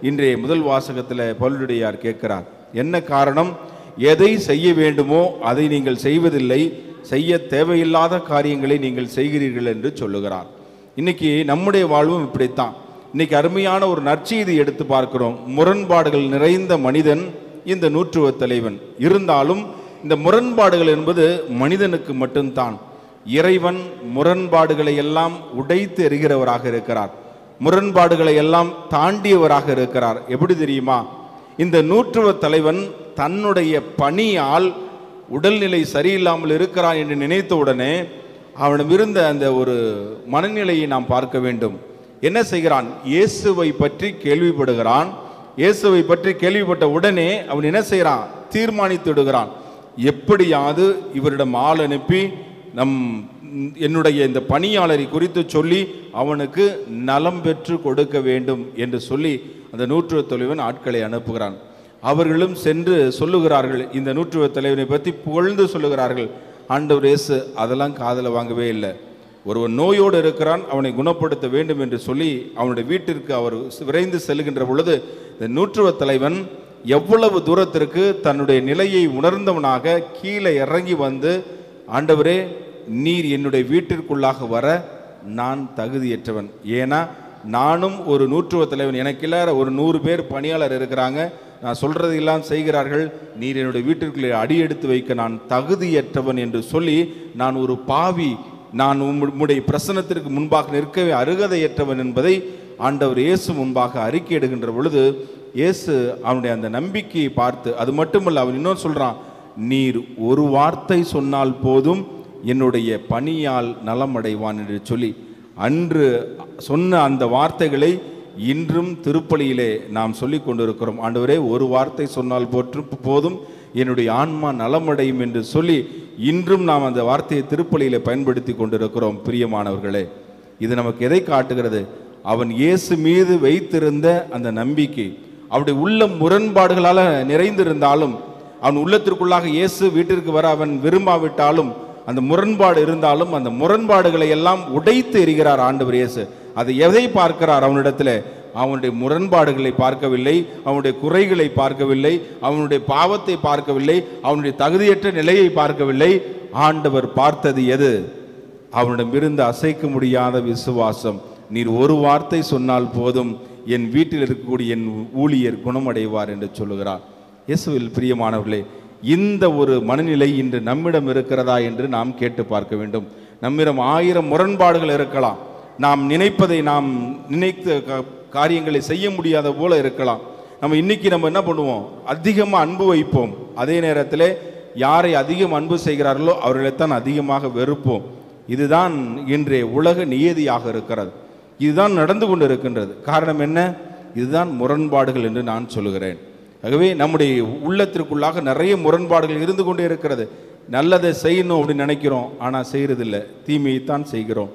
இன்றைய முதல் வாசகத்தில் பவுலுடையார் கேட்கிறார் என்ன காரணம் எதை செய்ய வேண்டுமோ அதை நீங்கள் செய்வதில்லை செய்ய தேவையில்லாத காரியங்களை நீங்கள் செய்கிறீர்கள் என்று சொல்லுகிறார் இன்னைக்கு நம்முடைய வாழ்வும் இப்படித்தான் இன்னைக்கு அருமையான ஒரு நற்செய்தி எடுத்து பார்க்கிறோம் முரண்பாடுகள் நிறைந்த மனிதன் இந்த நூற்றுவ தலைவன் இருந்தாலும் இந்த முரண்பாடுகள் என்பது மனிதனுக்கு மட்டும்தான் இறைவன் முரண்பாடுகளை எல்லாம் உடைத்து எறிகிறவராக இருக்கிறார் முரண்பாடுகளை எல்லாம் தாண்டியவராக இருக்கிறார் எப்படி தெரியுமா இந்த நூற்றுவ தலைவன் தன்னுடைய பணியால் உடல்நிலை சரியில்லாமல் இருக்கிறான் என்று நினைத்தவுடனே அவனிடமிருந்த அந்த ஒரு மனநிலையை நாம் பார்க்க வேண்டும் என்ன செய்கிறான் இயேசுவை பற்றி கேள்விப்படுகிறான் இயேசுவை பற்றி கேள்விப்பட்ட உடனே அவன் என்ன செய்கிறான் தீர்மானித்து விடுகிறான் எப்படியாவது இவரிடம் ஆள் அனுப்பி நம் என்னுடைய இந்த பணியாளரை குறித்து சொல்லி அவனுக்கு நலம் பெற்று கொடுக்க வேண்டும் என்று சொல்லி அந்த நூற்றுவ தலைவன் ஆட்களை அனுப்புகிறான் அவர்களும் சென்று சொல்லுகிறார்கள் இந்த நூற்றுவ தலைவனை பற்றி புகழ்ந்து சொல்லுகிறார்கள் ஆண்டவர் இயேசு அதெல்லாம் காதில் வாங்கவே இல்லை ஒருவன் நோயோடு இருக்கிறான் அவனை குணப்படுத்த வேண்டும் என்று சொல்லி அவனுடைய வீட்டிற்கு அவர் விரைந்து செல்கின்ற பொழுது இந்த நூற்றுவ தலைவன் எவ்வளவு தூரத்திற்கு தன்னுடைய நிலையை உணர்ந்தவனாக கீழே இறங்கி வந்து ஆண்டவரே நீர் என்னுடைய வீட்டிற்குள்ளாக வர நான் தகுதியற்றவன் ஏன்னா நானும் ஒரு நூற்றுவ தலைவன் எனக்கு இல்லாத ஒரு நூறு பேர் பணியாளர் இருக்கிறாங்க நான் சொல்றதையெல்லாம் செய்கிறார்கள் நீர் என்னுடைய வீட்டிற்குள்ளே அடி எடுத்து வைக்க நான் தகுதியற்றவன் என்று சொல்லி நான் ஒரு பாவி நான் உம்மு- உம்முடைய பிரசனத்திற்கு முன்பாக நிற்கவே அருகதையற்றவன் என்பதை ஆண்டவர் இயேசு முன்பாக அறிக்கையிடுகின்ற பொழுது இயேசு அவனுடைய அந்த நம்பிக்கையை பார்த்து அது மட்டுமல்ல அவன் இன்னும் சொல்றான் நீர் ஒரு வார்த்தை சொன்னால் போதும் என்னுடைய பணியால் நலமடைவான் என்று சொல்லி அன்று சொன்ன அந்த வார்த்தைகளை இன்றும் திருப்பலியிலே நாம் சொல்லிக் கொண்டிருக்கிறோம் ஆண்டவரே ஒரு வார்த்தை சொன்னால் போற்று போதும் என்னுடைய ஆன்மா நலமடையும் என்று சொல்லி இன்றும் நாம் அந்த வார்த்தையை திருப்பலியிலே பயன்படுத்தி கொண்டிருக்கிறோம் பிரியமானவர்களே இது நமக்கு எதை காட்டுகிறது அவன் இயேசு மீது வைத்திருந்த அந்த நம்பிக்கை அவருடைய உள்ளம் முரண்பாடுகளால் நிறைந்திருந்தாலும் அவன் உள்ளத்திற்குள்ளாக இயேசு வீட்டிற்கு வர அவன் விரும்பாவிட்டாலும் அந்த முரண்பாடு இருந்தாலும் அந்த முரண்பாடுகளை எல்லாம் உடைத்து எறிகிறார் ஆண்டவர் இயேசு அதை எதை பார்க்கிறார் அவனிடத்துல அவனுடைய முரண்பாடுகளை பார்க்கவில்லை அவனுடைய குறைகளை பார்க்கவில்லை அவனுடைய பாவத்தை பார்க்கவில்லை அவனுடைய தகுதியற்ற நிலையை பார்க்கவில்லை ஆண்டவர் பார்த்தது எது அவனிடமிருந்து அசைக்க முடியாத விசுவாசம் நீர் ஒரு வார்த்தை சொன்னால் போதும் என் வீட்டில் இருக்கக்கூடிய என் ஊழியர் குணமடைவார் என்று சொல்லுகிறார் இயேசுவில் பிரியமானவர்களே இந்த ஒரு மனநிலை இன்று நம்மிடம் இருக்கிறதா என்று நாம் கேட்டு பார்க்க வேண்டும் நம்மிடம் ஆயிரம் முரண்பாடுகள் இருக்கலாம் நாம் நினைப்பதை நாம் நினைத்த க- காரியங்களை செய்ய முடியாத போல இருக்கலாம் நம்ம இன்னைக்கு நம்ம என்ன பண்ணுவோம் அதிகமாக அன்பு வைப்போம் அதே நேரத்தில் யாரை அதிகம் அன்பு செய்கிறார்களோ அவர்களைத்தான் அதிகமாக வெறுப்போம் இதுதான் இன்றைய உலக நியதியாக இருக்கிறது இதுதான் நடந்து கொண்டு இருக்கின்றது காரணம் என்ன இதுதான் முரண்பாடுகள் என்று நான் சொல்லுகிறேன் ஆகவே நம்முடைய உள்ளத்திற்குள்ளாக நிறைய முரண்பாடுகள் இருந்து கொண்டே இருக்கிறது நல்லதை செய்யணும் அப்படின்னு நினைக்கிறோம் ஆனால் செய்யறதில்ல தீமையைத்தான் செய்கிறோம்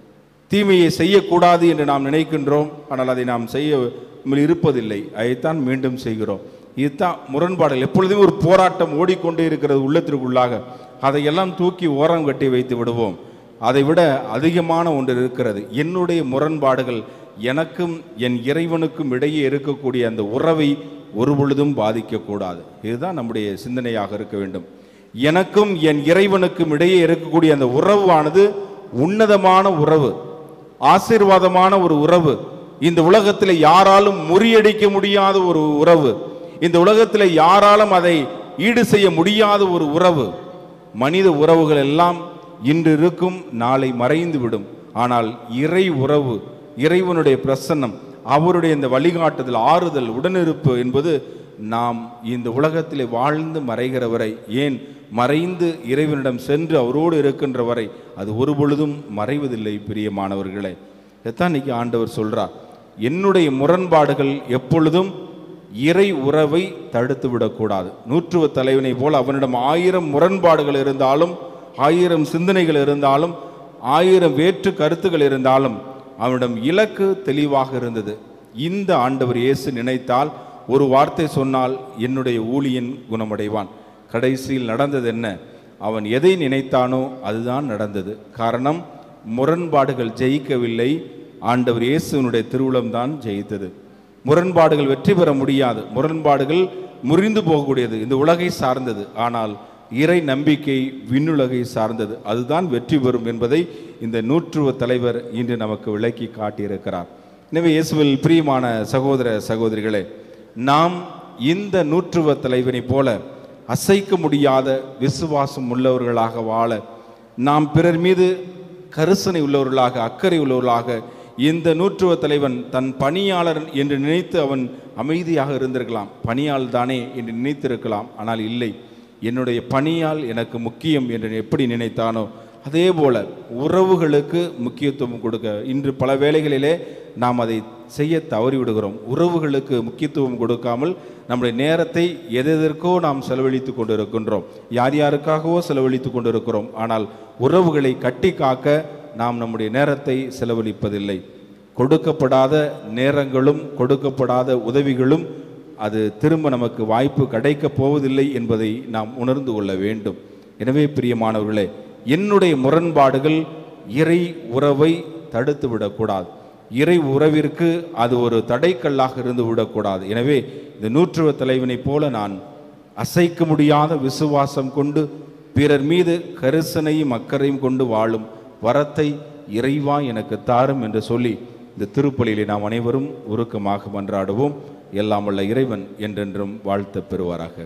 தீமையை செய்யக்கூடாது என்று நாம் நினைக்கின்றோம் ஆனால் அதை நாம் செய்ய இருப்பதில்லை அதைத்தான் மீண்டும் செய்கிறோம் இதுதான் முரண்பாடுகள் எப்பொழுதுமே ஒரு போராட்டம் ஓடிக்கொண்டே இருக்கிறது உள்ளத்திற்குள்ளாக அதையெல்லாம் தூக்கி ஓரம் கட்டி வைத்து விடுவோம் அதை விட அதிகமான ஒன்று இருக்கிறது என்னுடைய முரண்பாடுகள் எனக்கும் என் இறைவனுக்கும் இடையே இருக்கக்கூடிய அந்த உறவை ஒரு பொழுதும் பாதிக்கக்கூடாது இதுதான் நம்முடைய சிந்தனையாக இருக்க வேண்டும் எனக்கும் என் இறைவனுக்கும் இடையே இருக்கக்கூடிய அந்த உறவானது உன்னதமான உறவு ஆசீர்வாதமான ஒரு உறவு இந்த உலகத்தில் யாராலும் முறியடிக்க முடியாத ஒரு உறவு இந்த உலகத்தில் யாராலும் அதை ஈடு செய்ய முடியாத ஒரு உறவு மனித உறவுகள் எல்லாம் இன்று இருக்கும் நாளை மறைந்து விடும் ஆனால் இறை உறவு இறைவனுடைய பிரசன்னம் அவருடைய இந்த வழிகாட்டுதல் ஆறுதல் உடனிருப்பு என்பது நாம் இந்த உலகத்திலே வாழ்ந்து மறைகிற வரை ஏன் மறைந்து இறைவனிடம் சென்று அவரோடு இருக்கின்ற வரை அது ஒரு பொழுதும் மறைவதில்லை பிரியமானவர்களே இதைத்தான் இன்னைக்கு ஆண்டவர் சொல்றார் என்னுடைய முரண்பாடுகள் எப்பொழுதும் இறை உறவை தடுத்து விடக்கூடாது நூற்றுவ தலைவனை போல் அவனிடம் ஆயிரம் முரண்பாடுகள் இருந்தாலும் ஆயிரம் சிந்தனைகள் இருந்தாலும் ஆயிரம் வேற்று கருத்துகள் இருந்தாலும் அவனிடம் இலக்கு தெளிவாக இருந்தது இந்த ஆண்டவர் இயேசு நினைத்தால் ஒரு வார்த்தை சொன்னால் என்னுடைய ஊழியன் குணமடைவான் கடைசியில் நடந்தது என்ன அவன் எதை நினைத்தானோ அதுதான் நடந்தது காரணம் முரண்பாடுகள் ஜெயிக்கவில்லை ஆண்டவர் இயேசுனுடைய திருவுளம்தான் ஜெயித்தது முரண்பாடுகள் வெற்றி பெற முடியாது முரண்பாடுகள் முறிந்து போகக்கூடியது இந்த உலகை சார்ந்தது ஆனால் இறை நம்பிக்கை விண்ணுலகை சார்ந்தது அதுதான் வெற்றி பெறும் என்பதை இந்த நூற்றுவ தலைவர் இன்று நமக்கு விளக்கி காட்டியிருக்கிறார் எனவே இயேசுவில் பிரியமான சகோதர சகோதரிகளே நாம் இந்த நூற்றுவ தலைவனைப் போல அசைக்க முடியாத விசுவாசம் உள்ளவர்களாக வாழ நாம் பிறர் மீது கரிசனை உள்ளவர்களாக அக்கறை உள்ளவர்களாக இந்த நூற்றுவ தலைவன் தன் பணியாளர் என்று நினைத்து அவன் அமைதியாக இருந்திருக்கலாம் பணியாள் தானே என்று நினைத்திருக்கலாம் ஆனால் இல்லை என்னுடைய பணியால் எனக்கு முக்கியம் என்று எப்படி நினைத்தானோ அதே போல உறவுகளுக்கு முக்கியத்துவம் கொடுக்க இன்று பல வேளைகளிலே நாம் அதை செய்ய தவறிவிடுகிறோம் உறவுகளுக்கு முக்கியத்துவம் கொடுக்காமல் நம்முடைய நேரத்தை எதெதற்கோ நாம் செலவழித்து கொண்டிருக்கின்றோம் யார் யாருக்காகவோ செலவழித்து கொண்டிருக்கிறோம் ஆனால் உறவுகளை கட்டி காக்க நாம் நம்முடைய நேரத்தை செலவழிப்பதில்லை கொடுக்கப்படாத நேரங்களும் கொடுக்கப்படாத உதவிகளும் அது திரும்ப நமக்கு வாய்ப்பு கிடைக்கப் போவதில்லை என்பதை நாம் உணர்ந்து கொள்ள வேண்டும் எனவே பிரியமானவர்களே என்னுடைய முரண்பாடுகள் இறை உறவை தடுத்து விடக்கூடாது இறை உறவிற்கு அது ஒரு தடைக்கல்லாக இருந்து விடக்கூடாது எனவே இந்த நூற்றுவ தலைவனைப் போல நான் அசைக்க முடியாத விசுவாசம் கொண்டு பிறர் மீது கரிசனையும் அக்கறையும் கொண்டு வாழும் வரத்தை இறைவா எனக்கு தாரும் என்று சொல்லி இந்த திருப்பலியிலே நாம் அனைவரும் உருக்கமாக மன்றாடுவோம் எல்லாம் வல்ல இறைவன் என்றென்றும் வாழ்த்தப் பெறுவாராக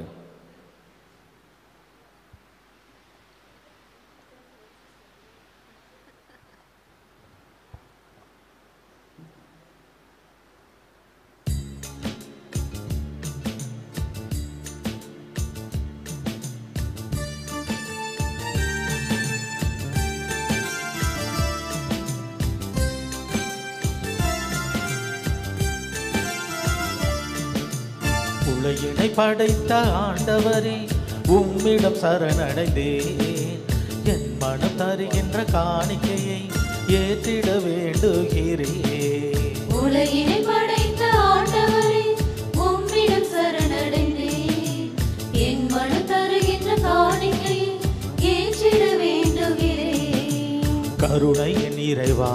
உலகினை படைத்த ஆண்டவரே உம்மிடம் சரணடைந்தேன் என் மனம் தருகின்ற காணிக்கையை ஏற்றிட வேண்டுகிறேன் உலகினை படைத்த ஆண்டவரே உம்மிடம் சரணடைந்தேன் என் மனம் தருகின்ற காணிக்கை ஏற்றிட வேண்டுகிறேன் கருணை என் இறைவா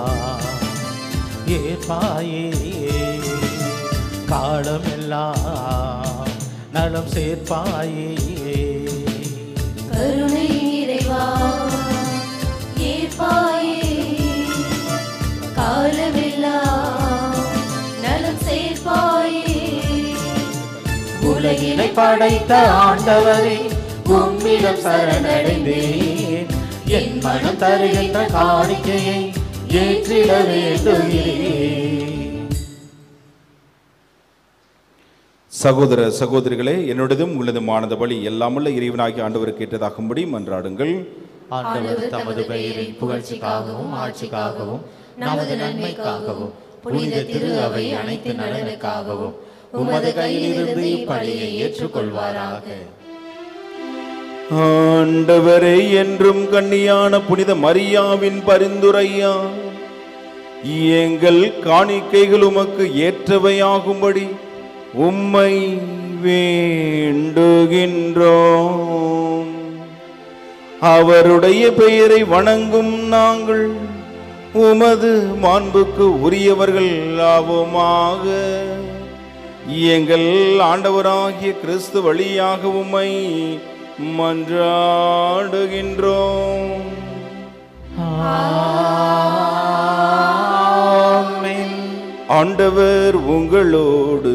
ஏற்பாயே காலமெல்லாம் நலம் சேர்ப்பாயே கருணை இறைவா ஏற்பாயே காலமெல்லாம் நலம் சேர்ப்பாயே உலகினை படைத்த ஆண்டவரே உம்மிடம் சரணடைந்தேன் என் மனம் தருகின்ற காணிக்கையை ஏற்றிட வேண்டுகிறேன் சகோதர சகோதரிகளே என்னுடையதும் உள்ளதுமானத பலி எல்லாமுள்ள இறைவனாகிய ஆண்டவருக்கு ஏற்றதாகும்படி மன்றாடுங்கள் ஆண்டவர் தமது பெயரின் புகழ்ச்சிக்காகவும் ஆட்சிக்காகவும் நமது நன்மைக்காகவும் புனித திரு அவை அனைத்து நலனுக்காகவும் உமது கையிலிருந்து இப்படியை ஏற்றுக்கொள்வாராக ஆண்டவரே என்றும் கண்ணியான புனித மரியாவின் பரிந்துரையா எங்கள் காணிக்கைகள் உமக்கு ஏற்றவையாகும்படி உம்மை வேண்டுகின்றோம் அவருடைய பெயரை வணங்கும் நாங்கள் உமது மாண்புக்கு உரியவர்கள் ஆவோமாக எங்கள் ஆண்டவராகிய கிறிஸ்து வழியாக உம்மை மன்றாடுகின்றோம் ஆமென். ஆண்டவர் உங்களோடு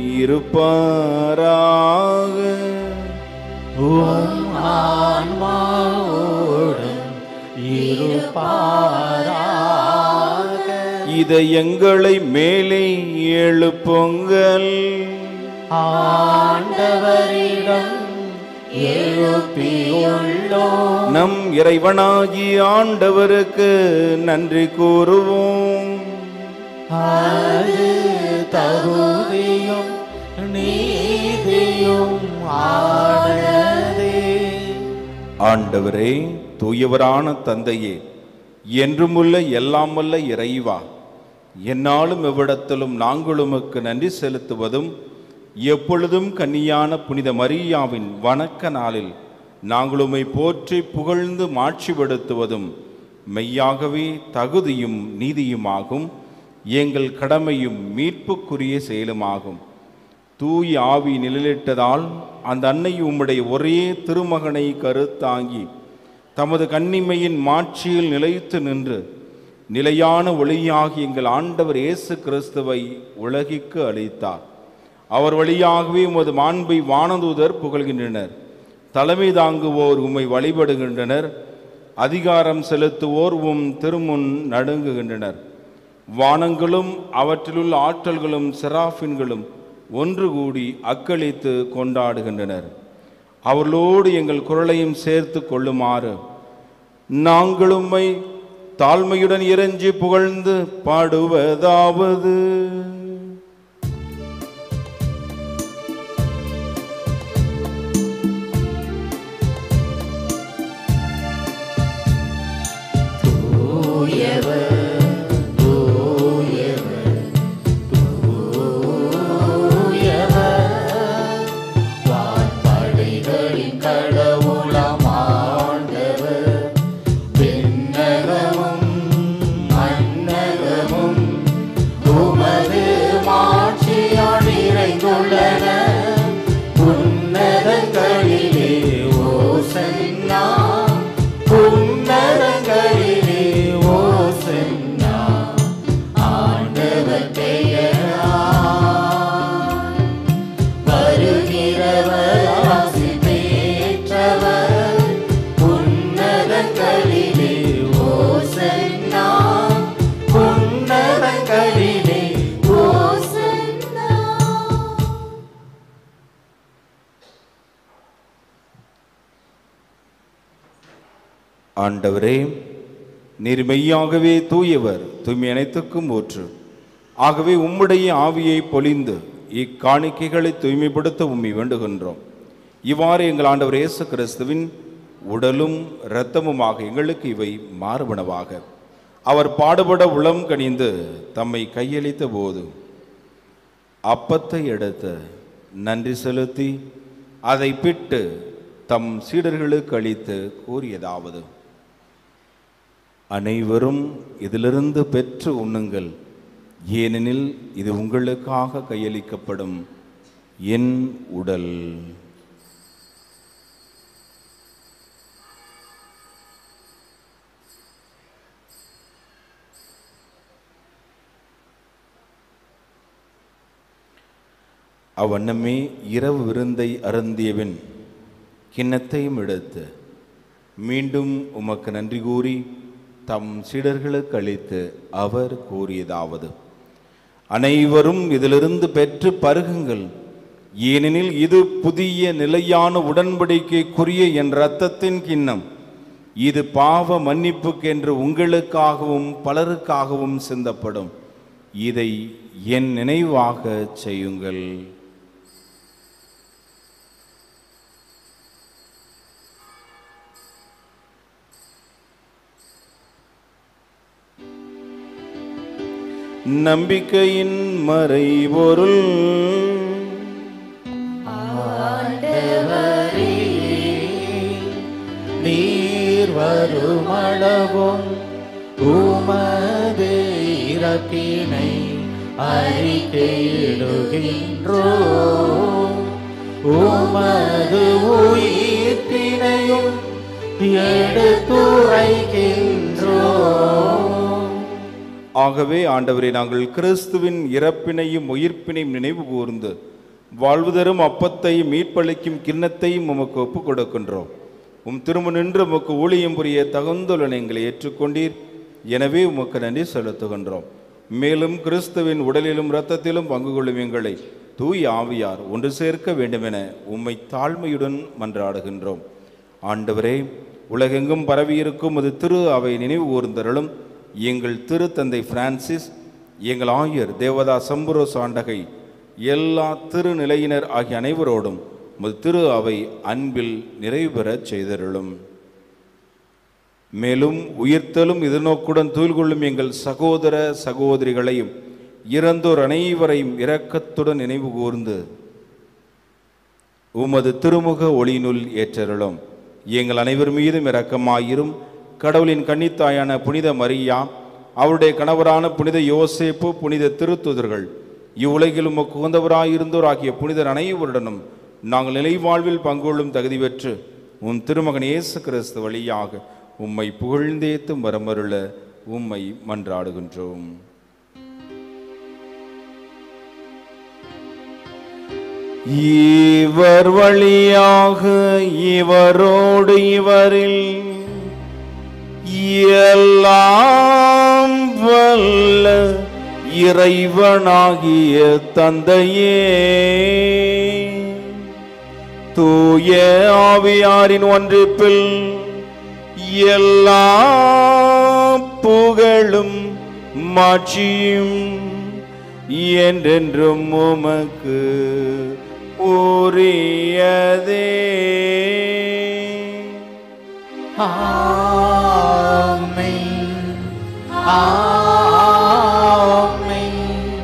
இருப்பாராக உம் ஆன்மாவோடும் இருப்பாராக இதயங்களை மேலே எழுப்புங்கள் ஆண்டவரிடம் எழுப்பியுள்ளோம் நம் இறைவனாகிய ஆண்டவருக்கு நன்றி கூறுவோம் அது தகுதியும் நீதியும் ஆனதே ஆண்டவரே தூயவரான தந்தையே என்றுமுள்ள எல்லாம் வல்ல இறைவா என்னாலும் எவ்விடத்திலும் நாங்கள் உமக்கு நன்றி செலுத்துவதும் எப்பொழுதும் கன்னியான புனித மரியாவின் வணக்க நாளில் நாங்கள் உம்மை போற்றி புகழ்ந்து மாட்சிப்படுத்துவதும் மெய்யாகவே தகுதியும் நீதியுமாகும் எங்கள் கடமையும் மீட்புக்குரிய செயலுமாகும் தூய் ஆவி நிழலிட்டதால் அந்த அன்னை உம்முடைய ஒரே திருமகனை கருத்தாங்கி தமது கன்னிமையின் மாட்சியில் நிலைத்து நின்று நிலையான ஒளியாகி எங்கள் ஆண்டவர் இயேசு கிறிஸ்துவை உலகிற்கு அளித்தார் அவர் வழியாகவே உமது மாண்பை வானதூதர் புகழ்கின்றனர் தலைமை தாங்குவோர் உம்மை வழிபடுகின்றனர் அதிகாரம் செலுத்துவோர் உம் திருமுன் நடுங்குகின்றனர் வானங்களும் அவற்றிலுள்ள ஆற்றல்களும் செராஃபின்களும் ஒன்று கூடி அக்களித்து கொண்டாடுகின்றனர் அவர்களோடு எங்கள் குரலையும் சேர்த்து கொள்ளுமாறு நாங்கள் உம்மை தாழ்மையுடன் இறைஞ்சி புகழ்ந்து பாடுவதாவது வான்படைகளின் கடவுளாம் ஆண்டவர் விண்ணகமும் மண்ணகமும் உமது மாட்சியால் நிறைந்துள்ளன உன்னதங்களிலே ஓசன்னா உன்னதங்களிலே ஓசன்னா ஆண்டவர் பெயரா வருகிறவர் ஆசி பெற்றவர் உன்னதங்களிலே ஓசன்னா உன்னதங்களிலே ஓசன்னா ஆண்டவரே நீர் மெய்யாகவே தூயவர் தூய்மை அனைத்துக்கும் ஊற்று ஆகவே உம்முடைய ஆவியை பொழிந்து இக்காணிக்கைகளை தூய்மைப்படுத்த உம்மை வேண்டுகின்றோம் இவ்வாறு எங்கள் ஆண்டவர் இயேசு கிறிஸ்துவின் உடலும் இரத்தமுமாக எங்களுக்கு இவை மாறுபனவாக அவர் பாடுபட உளம் கனிந்து தம்மை கையளித்த போது அப்பத்தை எடுத்து நன்றி செலுத்தி அதை பிட்டு தம் சீடர்களுக்கு அளித்து கூறியதாவது அனைவரும் இதிலிருந்து பெற்று உண்ணுங்கள் ஏனெனில் இது உங்களுக்காக கையளிக்கப்படும் என் உடல் அவ்வண்ணமே இரவு விருந்தை அருந்தியபின் கிண்ணத்தையும் எடுத்து மீண்டும் உமக்கு நன்றி கூறி தம் சீடர்களுக்கு அளித்து அவர் கூறியதாவது அனைவரும் இதிலிருந்து பெற்று பருகுங்கள் ஏனெனில் இது புதிய நிலையான உடன்படிக்கைக்குரிய என் இரத்தத்தின் கிண்ணம் இது பாவ மன்னிப்புக்கென்று உங்களுக்காகவும் பலருக்காகவும் சிந்தப்படும் இதை என் நினைவாக செய்யுங்கள் நம்பிக்கையின் மறைபொருள் நீர் வருமளவும் உமது இறப்பினை அறிக்கையிடுகின்றோ உமது உயிர்ப்பினையும் எடுத்துரைக்கின்றோ ஆகவே ஆண்டவரே நாங்கள் கிறிஸ்துவின் இறப்பினையும் உயிர்ப்பினையும் நினைவு கூர்ந்து வாழ்வு தரும் அப்பத்தையும் மீட்பளிக்கும் கிண்ணத்தையும் உமக்கு ஒப்புக் கொடுக்கின்றோம் உம் திரும்ப நின்று உமக்கு ஊழியம் புரிய தகுந்துள்ள எங்களை ஏற்றுக்கொண்டீர் எனவே உமக்கு நன்றி செலுத்துகின்றோம் மேலும் கிறிஸ்துவின் உடலிலும் இரத்தத்திலும் பங்கு கொள்ளும் எங்களை தூய் ஆவியார் ஒன்று சேர்க்க வேண்டுமென உம்மை தாழ்மையுடன் மன்றாடுகின்றோம் ஆண்டவரே உலகெங்கும் பரவியிருக்கும் அது திரு அவை நினைவு கூர்ந்தருளும் எங்கள் திருத்தந்தை பிரான்சிஸ் எங்கள் ஆயர் தேவதா சம்புரோஸ் ஆண்டகை எல்லா திருநிலையினர் ஆகிய அனைவரோடும் உமது திரு அவை அன்பில் நிறைவு பெறச் செய்தருளும் மேலும் உயிர்த்தலும் எதிர்நோக்குடன் தூயில் கொள்ளும் எங்கள் சகோதர சகோதரிகளையும் இறந்தோர் அனைவரையும் இரக்கத்துடன் நினைவு கூர்ந்து உமது திருமுக ஒளியினுள் ஏற்றருளும் எங்கள் அனைவர் மீதும் இரக்கமாயிரும் கடவுளின் கன்னித்தாயான புனித மரியா அவருடைய கணவரான புனித யோசேப்பு புனித திருத்துதர்கள் இவ்வுலகில் உமக்கு உகந்தவராயிருந்தோர் ஆகிய புனிதர் அனைவருடனும் நாங்கள் நிலை வாழ்வில் பங்கொள்ளும் தகுதி பெற்று உம் திருமகன் இயேசு கிறிஸ்து வழியாக உம்மை புகழ்ந்தேத்து மரமருள உம்மை மன்றாடுகின்றோம் இவர் வழியாக இவரோடு இவரில் எல்லாம் வல்ல இறைவனாகிய தந்தையே தூய ஆவியாரின் ஒன்றிப்பில் எல்லா புகழும் மாட்சியும் என்றென்றும் உமக்கு உரியதே ஆமென் ஆமென்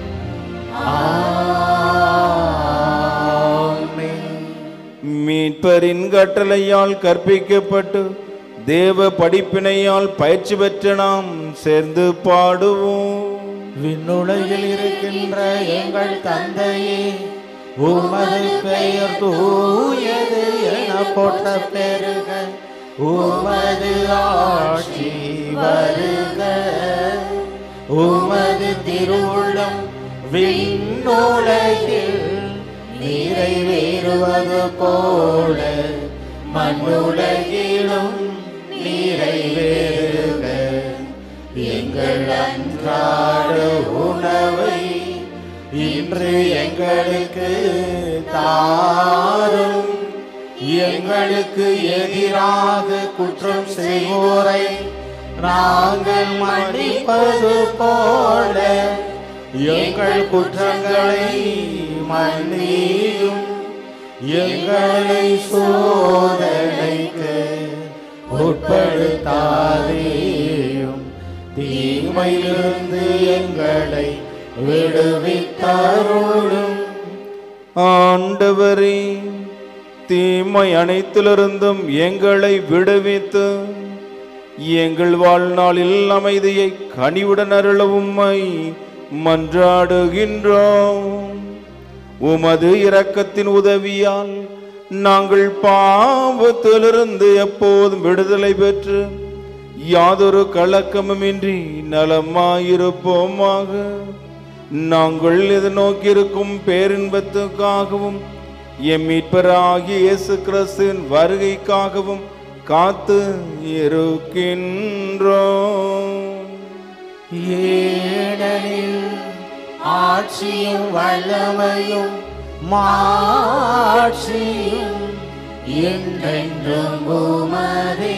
ஆமென் மீட்பரின் கட்டளையால் கற்பிக்கப்பட்டு தேவ படிப்பினையால் பயிற்சி பெற்ற நாம் சேர்ந்து பாடுவோம் விண்ணுலகில் இருக்கின்ற எங்கள் தந்தையே உமது பெயர் தூயது என போற்ற பெருக உமது ஆட்சி வருக உமது திருவுள்ளம் விண்ணுலகில் நிறைவேறுவது போல மண்ணுலகிலும் நிறைவேறுக எங்கள் அன்றாட உணவை இன்று எங்களுக்கு தாரும் எங்களுக்கு எதிராக குற்றம் செய்வோரை நாங்கள் மன்னிப்பது போல எங்கள் குற்றங்களை மன்னியும் எங்களை சோதனைக்கு உட்படுத்தாதேயும் தீமையிலிருந்து எங்களை விடுவித்தருளும் ஆண்டவரே தீமை அனைத்திலிருந்தும் எங்களை விடுவித்து எங்கள் வாழ்நாளில் அமைதியை கனிவுடன் அருள உம்மை மன்றாடுகின்றோம் உமது இரக்கத்தின் உதவியால் நாங்கள் பாவத்திலிருந்து எப்போதும் விடுதலை பெற்று யாதொரு கலக்கமுமின்றி நலமாயிருப்போமாக நாங்கள் எதிர்நோக்கியிருக்கும் பேரின்பத்துக்காகவும் எம் மீட்பராகிய இயேசு கிறிஸ்துவின் வருகைக்காகவும் காத்து இருக்கின்றோம் ஏனெனில் ஆட்சியும் வல்லமையும் மாட்சியும் என்றென்றும் உமதே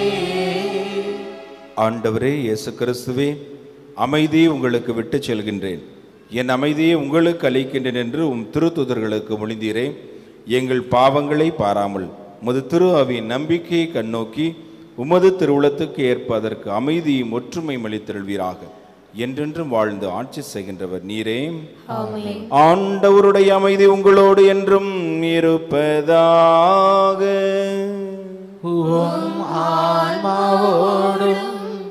ஆண்டவரே இயேசு கிறிஸ்துவே அமைதியை உங்களுக்கு விட்டுச் செல்கின்றேன் என் அமைதியை உங்களுக்கு அளிக்கின்றேன் என்று உம் திருத்துதர்களுக்கு மொழிந்தீரே எங்கள் பாவங்களை பாராமல் உமது திரு அவியின் நம்பிக்கையை கண்ணோக்கி உமது திருவுளத்துக்கு ஏற்ப அதற்கு அமைதியும் ஒற்றுமையும் அளித்தருள்வீராக என்றென்றும் வாழ்ந்து ஆட்சி செய்கின்றவர் நீரே ஆண்டவருடைய அமைதி உங்களோடு என்றும் இருப்பதாக உம் ஆன்மாவோடும்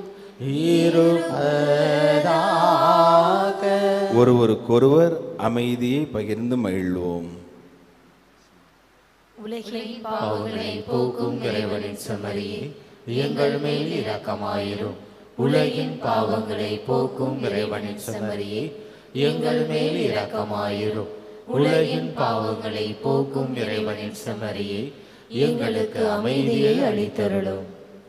இருப்பதாக ஒருவருக்கொருவர் அமைதியை பகிர்ந்து மகிழ்வோம் உலகின் பாவங்களை போக்கும் இறைவனின் செம்மறியே எங்கள் மேல் இரக்கமாயிரும் உலகின் பாவங்களை போக்கும் இறைவனின் செம்மறியே எங்கள் மேல் இரக்கமாயிரும் உலகின் பாவங்களை போக்கும் இறைவனின் செம்மறியே எங்களுக்கு அமைதியை அளித்தருளும்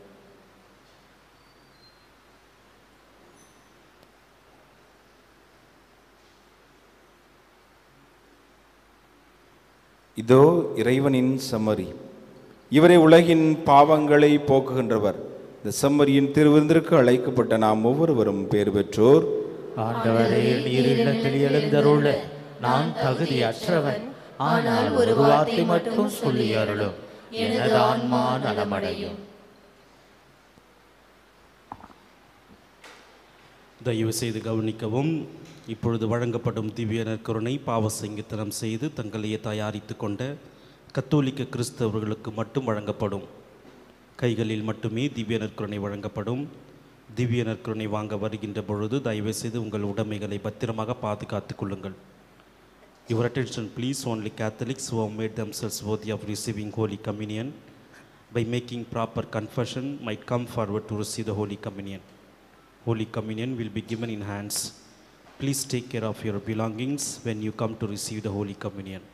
இதோ இறைவனின் செம்மறி இவரை உலகின் பாவங்களை போக்குகின்றவர் இந்த செம்மறியின் திருவிருந்திற்கு அழைக்கப்பட்ட நாம் ஒவ்வொருவரும் பேர் பெற்றோர் ஆண்டவரே நீர் இல்லத்தில் எழுந்தருள நான் தகுதியற்றவன் ஆனால் ஒரு வார்த்தை மட்டும் சொல்லி அருளும் எனது ஆன்மா நலமடையும் தயவு செய்து கவனிக்கவும் இப்பொழுது வழங்கப்படும் திவ்ய நற்கருணை பாவ சங்கீதனம் செய்து தங்களையே தயாரித்து கொண்ட கத்தோலிக்க கிறிஸ்தவர்களுக்கு மட்டும் வழங்கப்படும் கைகளில் மட்டுமே திவ்ய நற்கருணை வழங்கப்படும் திவ்ய நற்கருணை வாங்க வருகின்ற பொழுது தயவுசெய்து உங்கள் உடைமைகளை பத்திரமாக பாதுகாத்துக் கொள்ளுங்கள் Your attention please only Catholics who have made themselves worthy of receiving Holy Communion by making proper confession might come forward to receive the Holy Communion. Holy Communion will be given in hands. Please take care of your belongings when you come to receive the Holy Communion.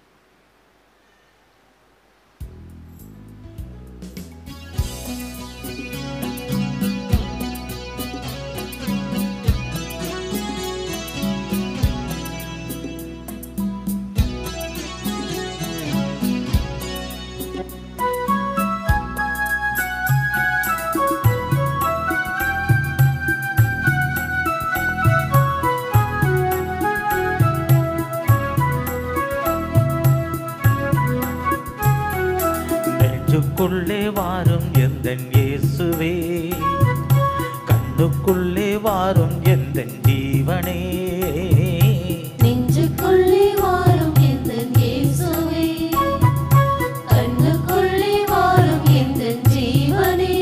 நெஞ்சுக்குள்ளே வாரும் எந்தன் இயேசுவே கண்ணுக்குள்ளே வாரும் எந்தன் ஜீவனே நெஞ்சுக்குள்ளே வாரும் எந்தன் இயேசுவே கண்ணுக்குள்ளே வாரும் எந்தன் ஜீவனே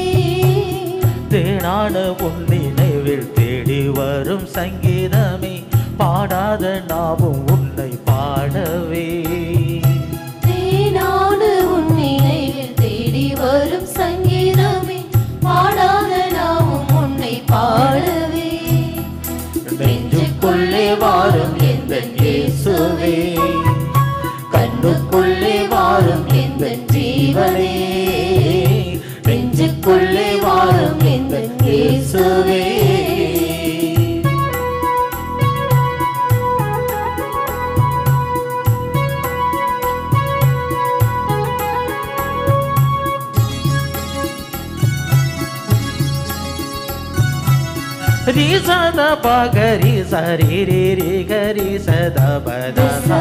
தேனான உன் நினைவில் தேடி வரும் சங்கீதமே பாடாத நாவும் உன்னை பாடவே தேனாடு உன் நினைவில் தேடி வரும் சங்கீதமே பாடாத நாமும் உன்னை பாடவே நெஞ்சுக்குள்ளே வாரும் எந்தன் இயேசுவே கண்ணுக்குள்ளே வாரும் எந்தன் ஜீவனே நெஞ்சுக்குள்ளே வாரும் எந்தன் இயேசுவே ரி சத பகரி சரி ரி ரி கரி சத பத சா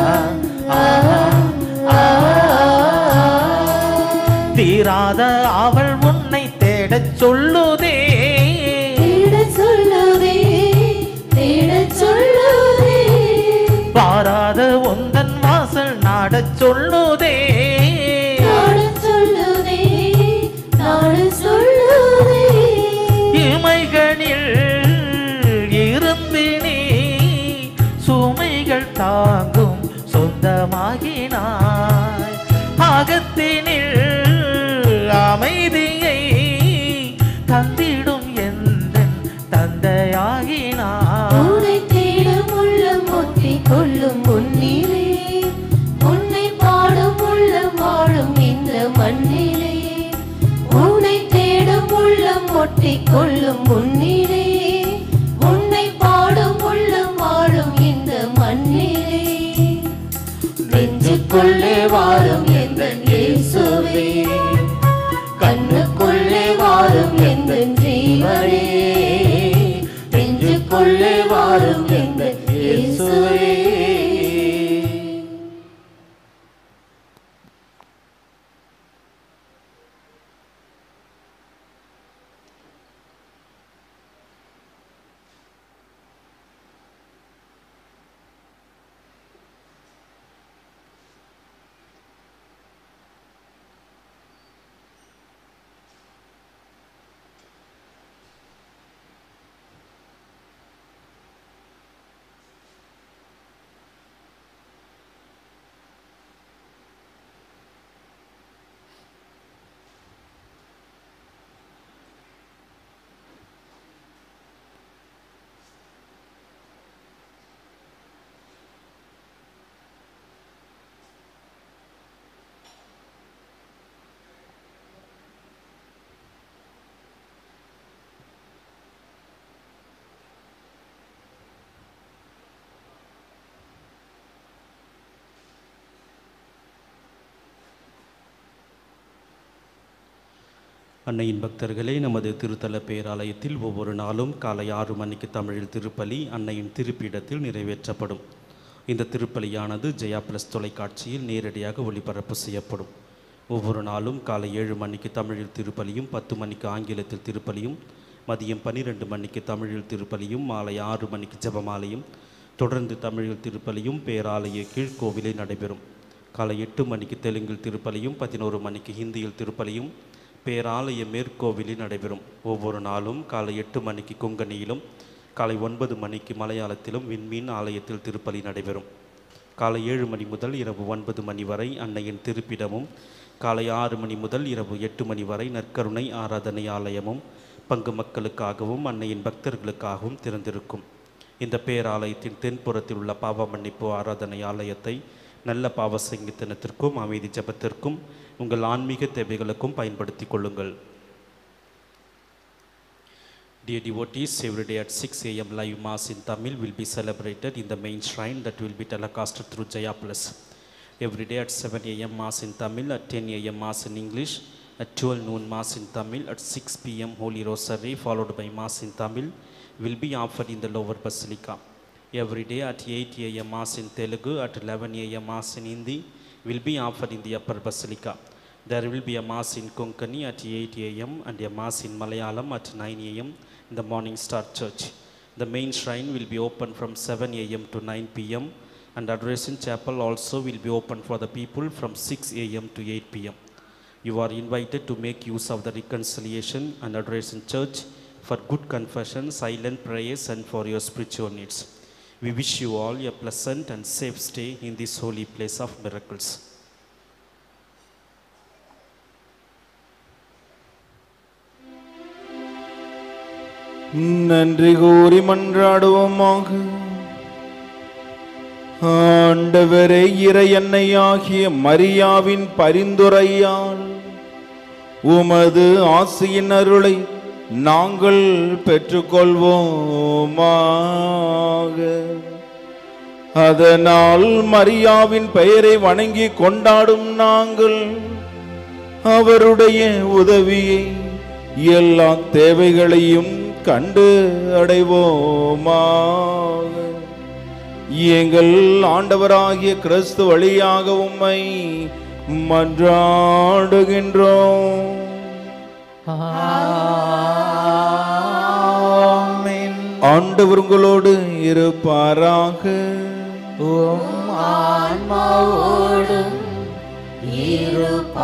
தீராத அவள் உன்னை தேடச் சொல்லுதே தேடச் சொல்லுதே தேடச் சொல்லுதே பாராத உந்தன் வாசல் நாடச் சொல்லுதே நாடச் சொல்லுதே நாடச் சொல்லுதே இமைகளில் இருந்து நீ சுமைகள் தாங்கும் சொந்தமாகினாய் அகத்தினில் அமைதியை தந்திடும் எந்த தந்தையாகினாய் உன்னை தேடும் உள்ளம் ஒத்திக் கொள்ளும் முன்னிலே உன்னை பாடும் உள்ளம் வாழும் இந்த மண்ணிலே உன்னை தேடும் உள்ளம் ஒட்டிக் கொள்ளும் முன்னிலே உன்னை பாடும் உள்ளம் வாழும் இந்த மண்ணிலே நெஞ்சுக்குள்ளே வாரும் எந்த இயேசுவே கண்ணுக்குள்ளே வாரும் எந்த ஜீவனே நெஞ்சுக்குள்ளே வாரும் எந்த இயேசுவே அன்னையின் பக்தர்களே நமது திருத்தல பேராலயத்தில் ஒவ்வொரு நாளும் காலை ஆறு மணிக்கு தமிழில் திருப்பலி அன்னையின் திருப்பீடத்தில் நிறைவேற்றப்படும் இந்த திருப்பலியானது ஜெயா பிளஸ் தொலைக்காட்சியில் நேரடியாக ஒளிபரப்பு செய்யப்படும் ஒவ்வொரு நாளும் காலை ஏழு மணிக்கு தமிழில் திருப்பலியும் பத்து மணிக்கு ஆங்கிலத்தில் திருப்பலியும் மதியம் பன்னிரெண்டு மணிக்கு தமிழில் திருப்பலியும் மாலை ஆறு மணிக்கு ஜெபமாலையும் தொடர்ந்து தமிழில் திருப்பலியும் பேராலய கீழ்க்கோவிலில் நடைபெறும் காலை எட்டு மணிக்கு தெலுங்கில் திருப்பலியும் பதினோரு மணிக்கு ஹிந்தியில் திருப்பலியும் பேராலய மேற்கோவிலில் நடைபெறும் ஒவ்வொரு நாளும் காலை எட்டு மணிக்கு கொங்கணியிலும் காலை ஒன்பது மணிக்கு மலையாளத்திலும் விண்மீன் ஆலயத்தில் திருப்பலி நடைபெறும் காலை ஏழு மணி முதல் இரவு ஒன்பது மணி வரை அன்னையின் திருப்பிடமும் காலை ஆறு மணி முதல் இரவு எட்டு மணி வரை நற்கருணை ஆராதனை ஆலயமும் பங்கு மக்களுக்காகவும் அன்னையின் பக்தர்களுக்காகவும் திறந்திருக்கும் இந்த பேராலயத்தின் தென்புறத்தில் உள்ள பாவ மன்னிப்பு ஆராதனை ஆலயத்தை நல்ல பாவ சங்கீதனத்திற்கும் அமைதி ஜெபத்திற்கும் உங்கள் ஆன்மீக தேவைகளுக்கும் பயன்படுத்திக் கொள்ளுங்கள் Dear devotees, every day at 6 a.m. live mass in Tamil will be celebrated in the main shrine that will be telecasted through Jaya Plus. Every day at 7 a.m. mass in Tamil, at 10 a.m. mass in English, at 12 noon mass in Tamil, at 6 p.m. Holy Rosary followed by mass in Tamil will be offered in the lower basilica. Every day at 8 a.m. mass in Telugu, at 11 a.m. mass in Hindi will be offered in the upper basilica. There will be a mass in Konkani at 8 a.m. and a mass in Malayalam at 9 a.m. in the Morning Star Church. The main shrine will be open from 7 a.m. to 9 p.m. and adoration chapel also will be open for the people from 6 a.m. to 8 p.m. You are invited to make use of the reconciliation and adoration church for good confession, silent prayers and for your spiritual needs. We wish you all a pleasant and safe stay in this holy place of miracles. நன்றி கூறி மன்றாடுவோமாக ஆண்டவரே இறை எண்ணெயாகிய மரியாவின் பரிந்துரையால் உமது ஆசையின் அருளை நாங்கள் பெற்றுக்கொள்வோமாக அதனால் மரியாவின் பெயரை வணங்கி கொண்டாடும் நாங்கள் அவருடைய உதவியை எல்லா தேவைகளையும் கண்டு அடைவோமாக எங்கள் ஆண்டவராகிய கிறிஸ்து வழியாக உம்மை மன்றாடுகின்றோம் ஆண்டவர் உங்களோடு இருப்பாராக உம் ஆன்மாவோடும் இருப்பாராக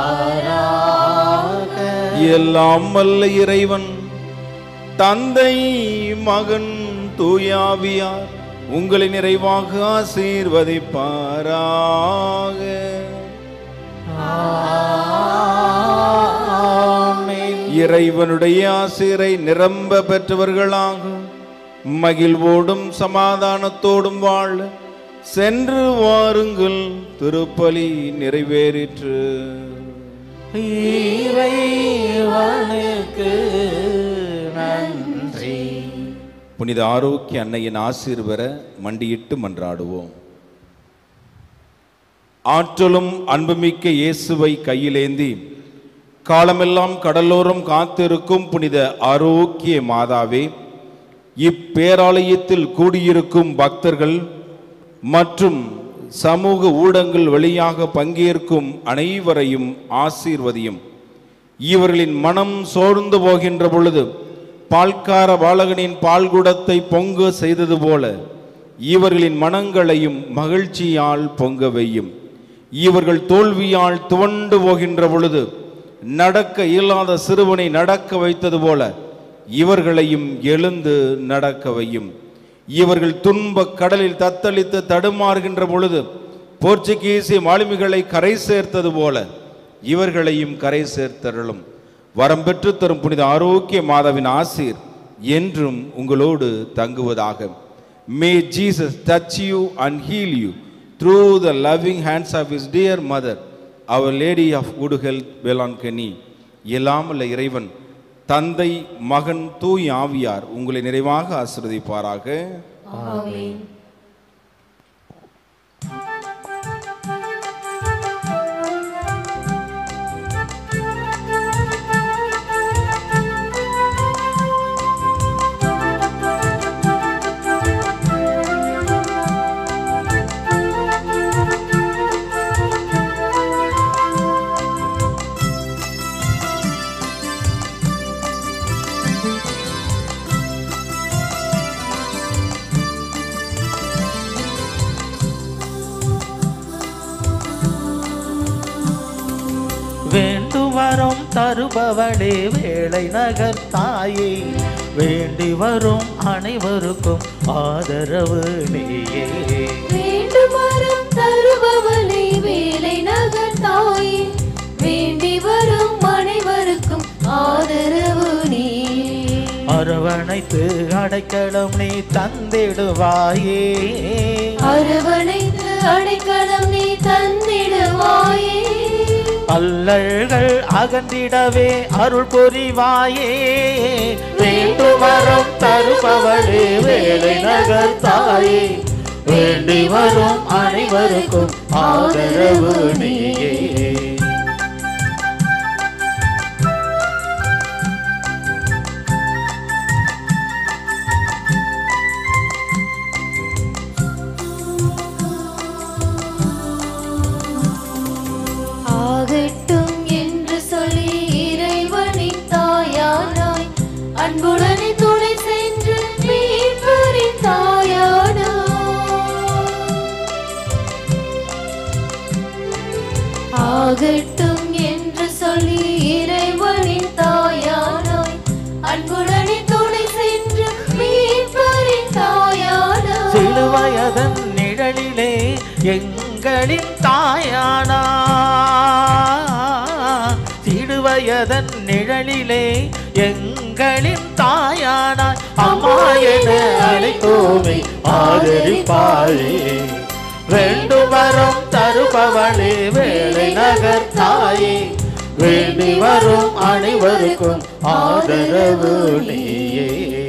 எல்லாம் வல்ல இறைவன் தந்தை மகன் தூயாவியார் உங்களை நிறைவாக ஆசீர்வதிப்பாராக இறைவனுடைய ஆசிரை நிரம்ப பெற்றவர்களாக மகிழ்வோடும் சமாதானத்தோடும் வாழ சென்று வாருங்கள் திருப்பலி நிறைவேறிற்று இறைவனுக்கு நன்றி புனித ஆரோக்கிய அன்னையின் ஆசீர் பெற மண்டியிட்டு மன்றாடுவோம் ஆற்றலும் அன்புமிக்க இயேசுவை கையிலேந்தி காலமெல்லாம் கடலோரம் காத்திருக்கும் புனித ஆரோக்கிய மாதாவே இப்பேராலயத்தில் கூடியிருக்கும் பக்தர்கள் மற்றும் சமூக ஊடகங்கள் வழியாக பங்கேற்கும் அனைவரையும் ஆசீர்வதியும் இவர்களின் மனம் சோர்ந்து போகின்ற பொழுது பால்கார பாலகனின் பால்குடத்தை பொங்க செய்தது போல இவர்களின் மனங்களையும் மகிழ்ச்சியால் பொங்க வையும் இவர்கள் தோல்வியால் துவண்டு போகின்ற பொழுது நடக்க இயலாத சிறுவனை நடக்க வைத்தது போல இவர்களையும் எழுந்து நடக்க வையும் இவர்கள் துன்ப கடலில் தத்தளித்து தடுமாறுகின்ற பொழுது போர்ச்சுகீசிய மாலுமிகளை கரை சேர்த்தது போல இவர்களையும் கரை சேர்த்தருளும் வரம் பெற்று தரும் புனித ஆரோக்கிய மாதாவின் ஆசீர் என்றும் உங்களோடு தங்குவதாக may Jesus touch you and heal you through the loving hands of his dear mother our lady of good health Velankanni இல்லாமல்ல இறைவன் தந்தை மகன் தூய் ஆவியார் உங்களை நிறைவாக ஆசிர்வதிப்பாராக ஆமென் ஆ வரம் தருபவளே வேளை நகர் தாயே வேண்டி வரும் அனைவருக்கும் ஆதரவு நீயே வேண்டும் வரம் தருபவளே வேலை நகர் தாயே வேண்டி வரும் அனைவருக்கும் ஆதரவு நீ அரவணைத்து அடைக்கலம் நீ தந்திடுவாயே அரவணைத்து அடைக்கலம் நீ தந்திடுவாயே அல்லல்கள் அகன்றிடவே அருள் புரிவாயே வேண்டும் வரம் தருபவளே வேலை நகர் தாயே வேண்டி வரும் அனைவருக்கும் ஆதரவு நீயே ஆகட்டும் என்று சொல்லி இறைவனின் தாயானாய் அன்புடனே துணை சென்று மீட்பரின் தாயானாய் ஆகட்டும் என்று சொல்லி இறைவனின் தாயானாய் அன்புடனே துணை சென்று மீட்பரின் தாயானாய் சிலுவயதன் நிழலிலே எங்களின் தாயானா சிலுவயதன் நிழலிலே எங்களின் தாயானாய் அம்மா என அழைத்தோமே ஆதரிப்பாயே வேண்டும் வரம் தருபவளே வேலை நகர் தாயே வேண்டி வரும் அனைவருக்கும் ஆதரவு நீயே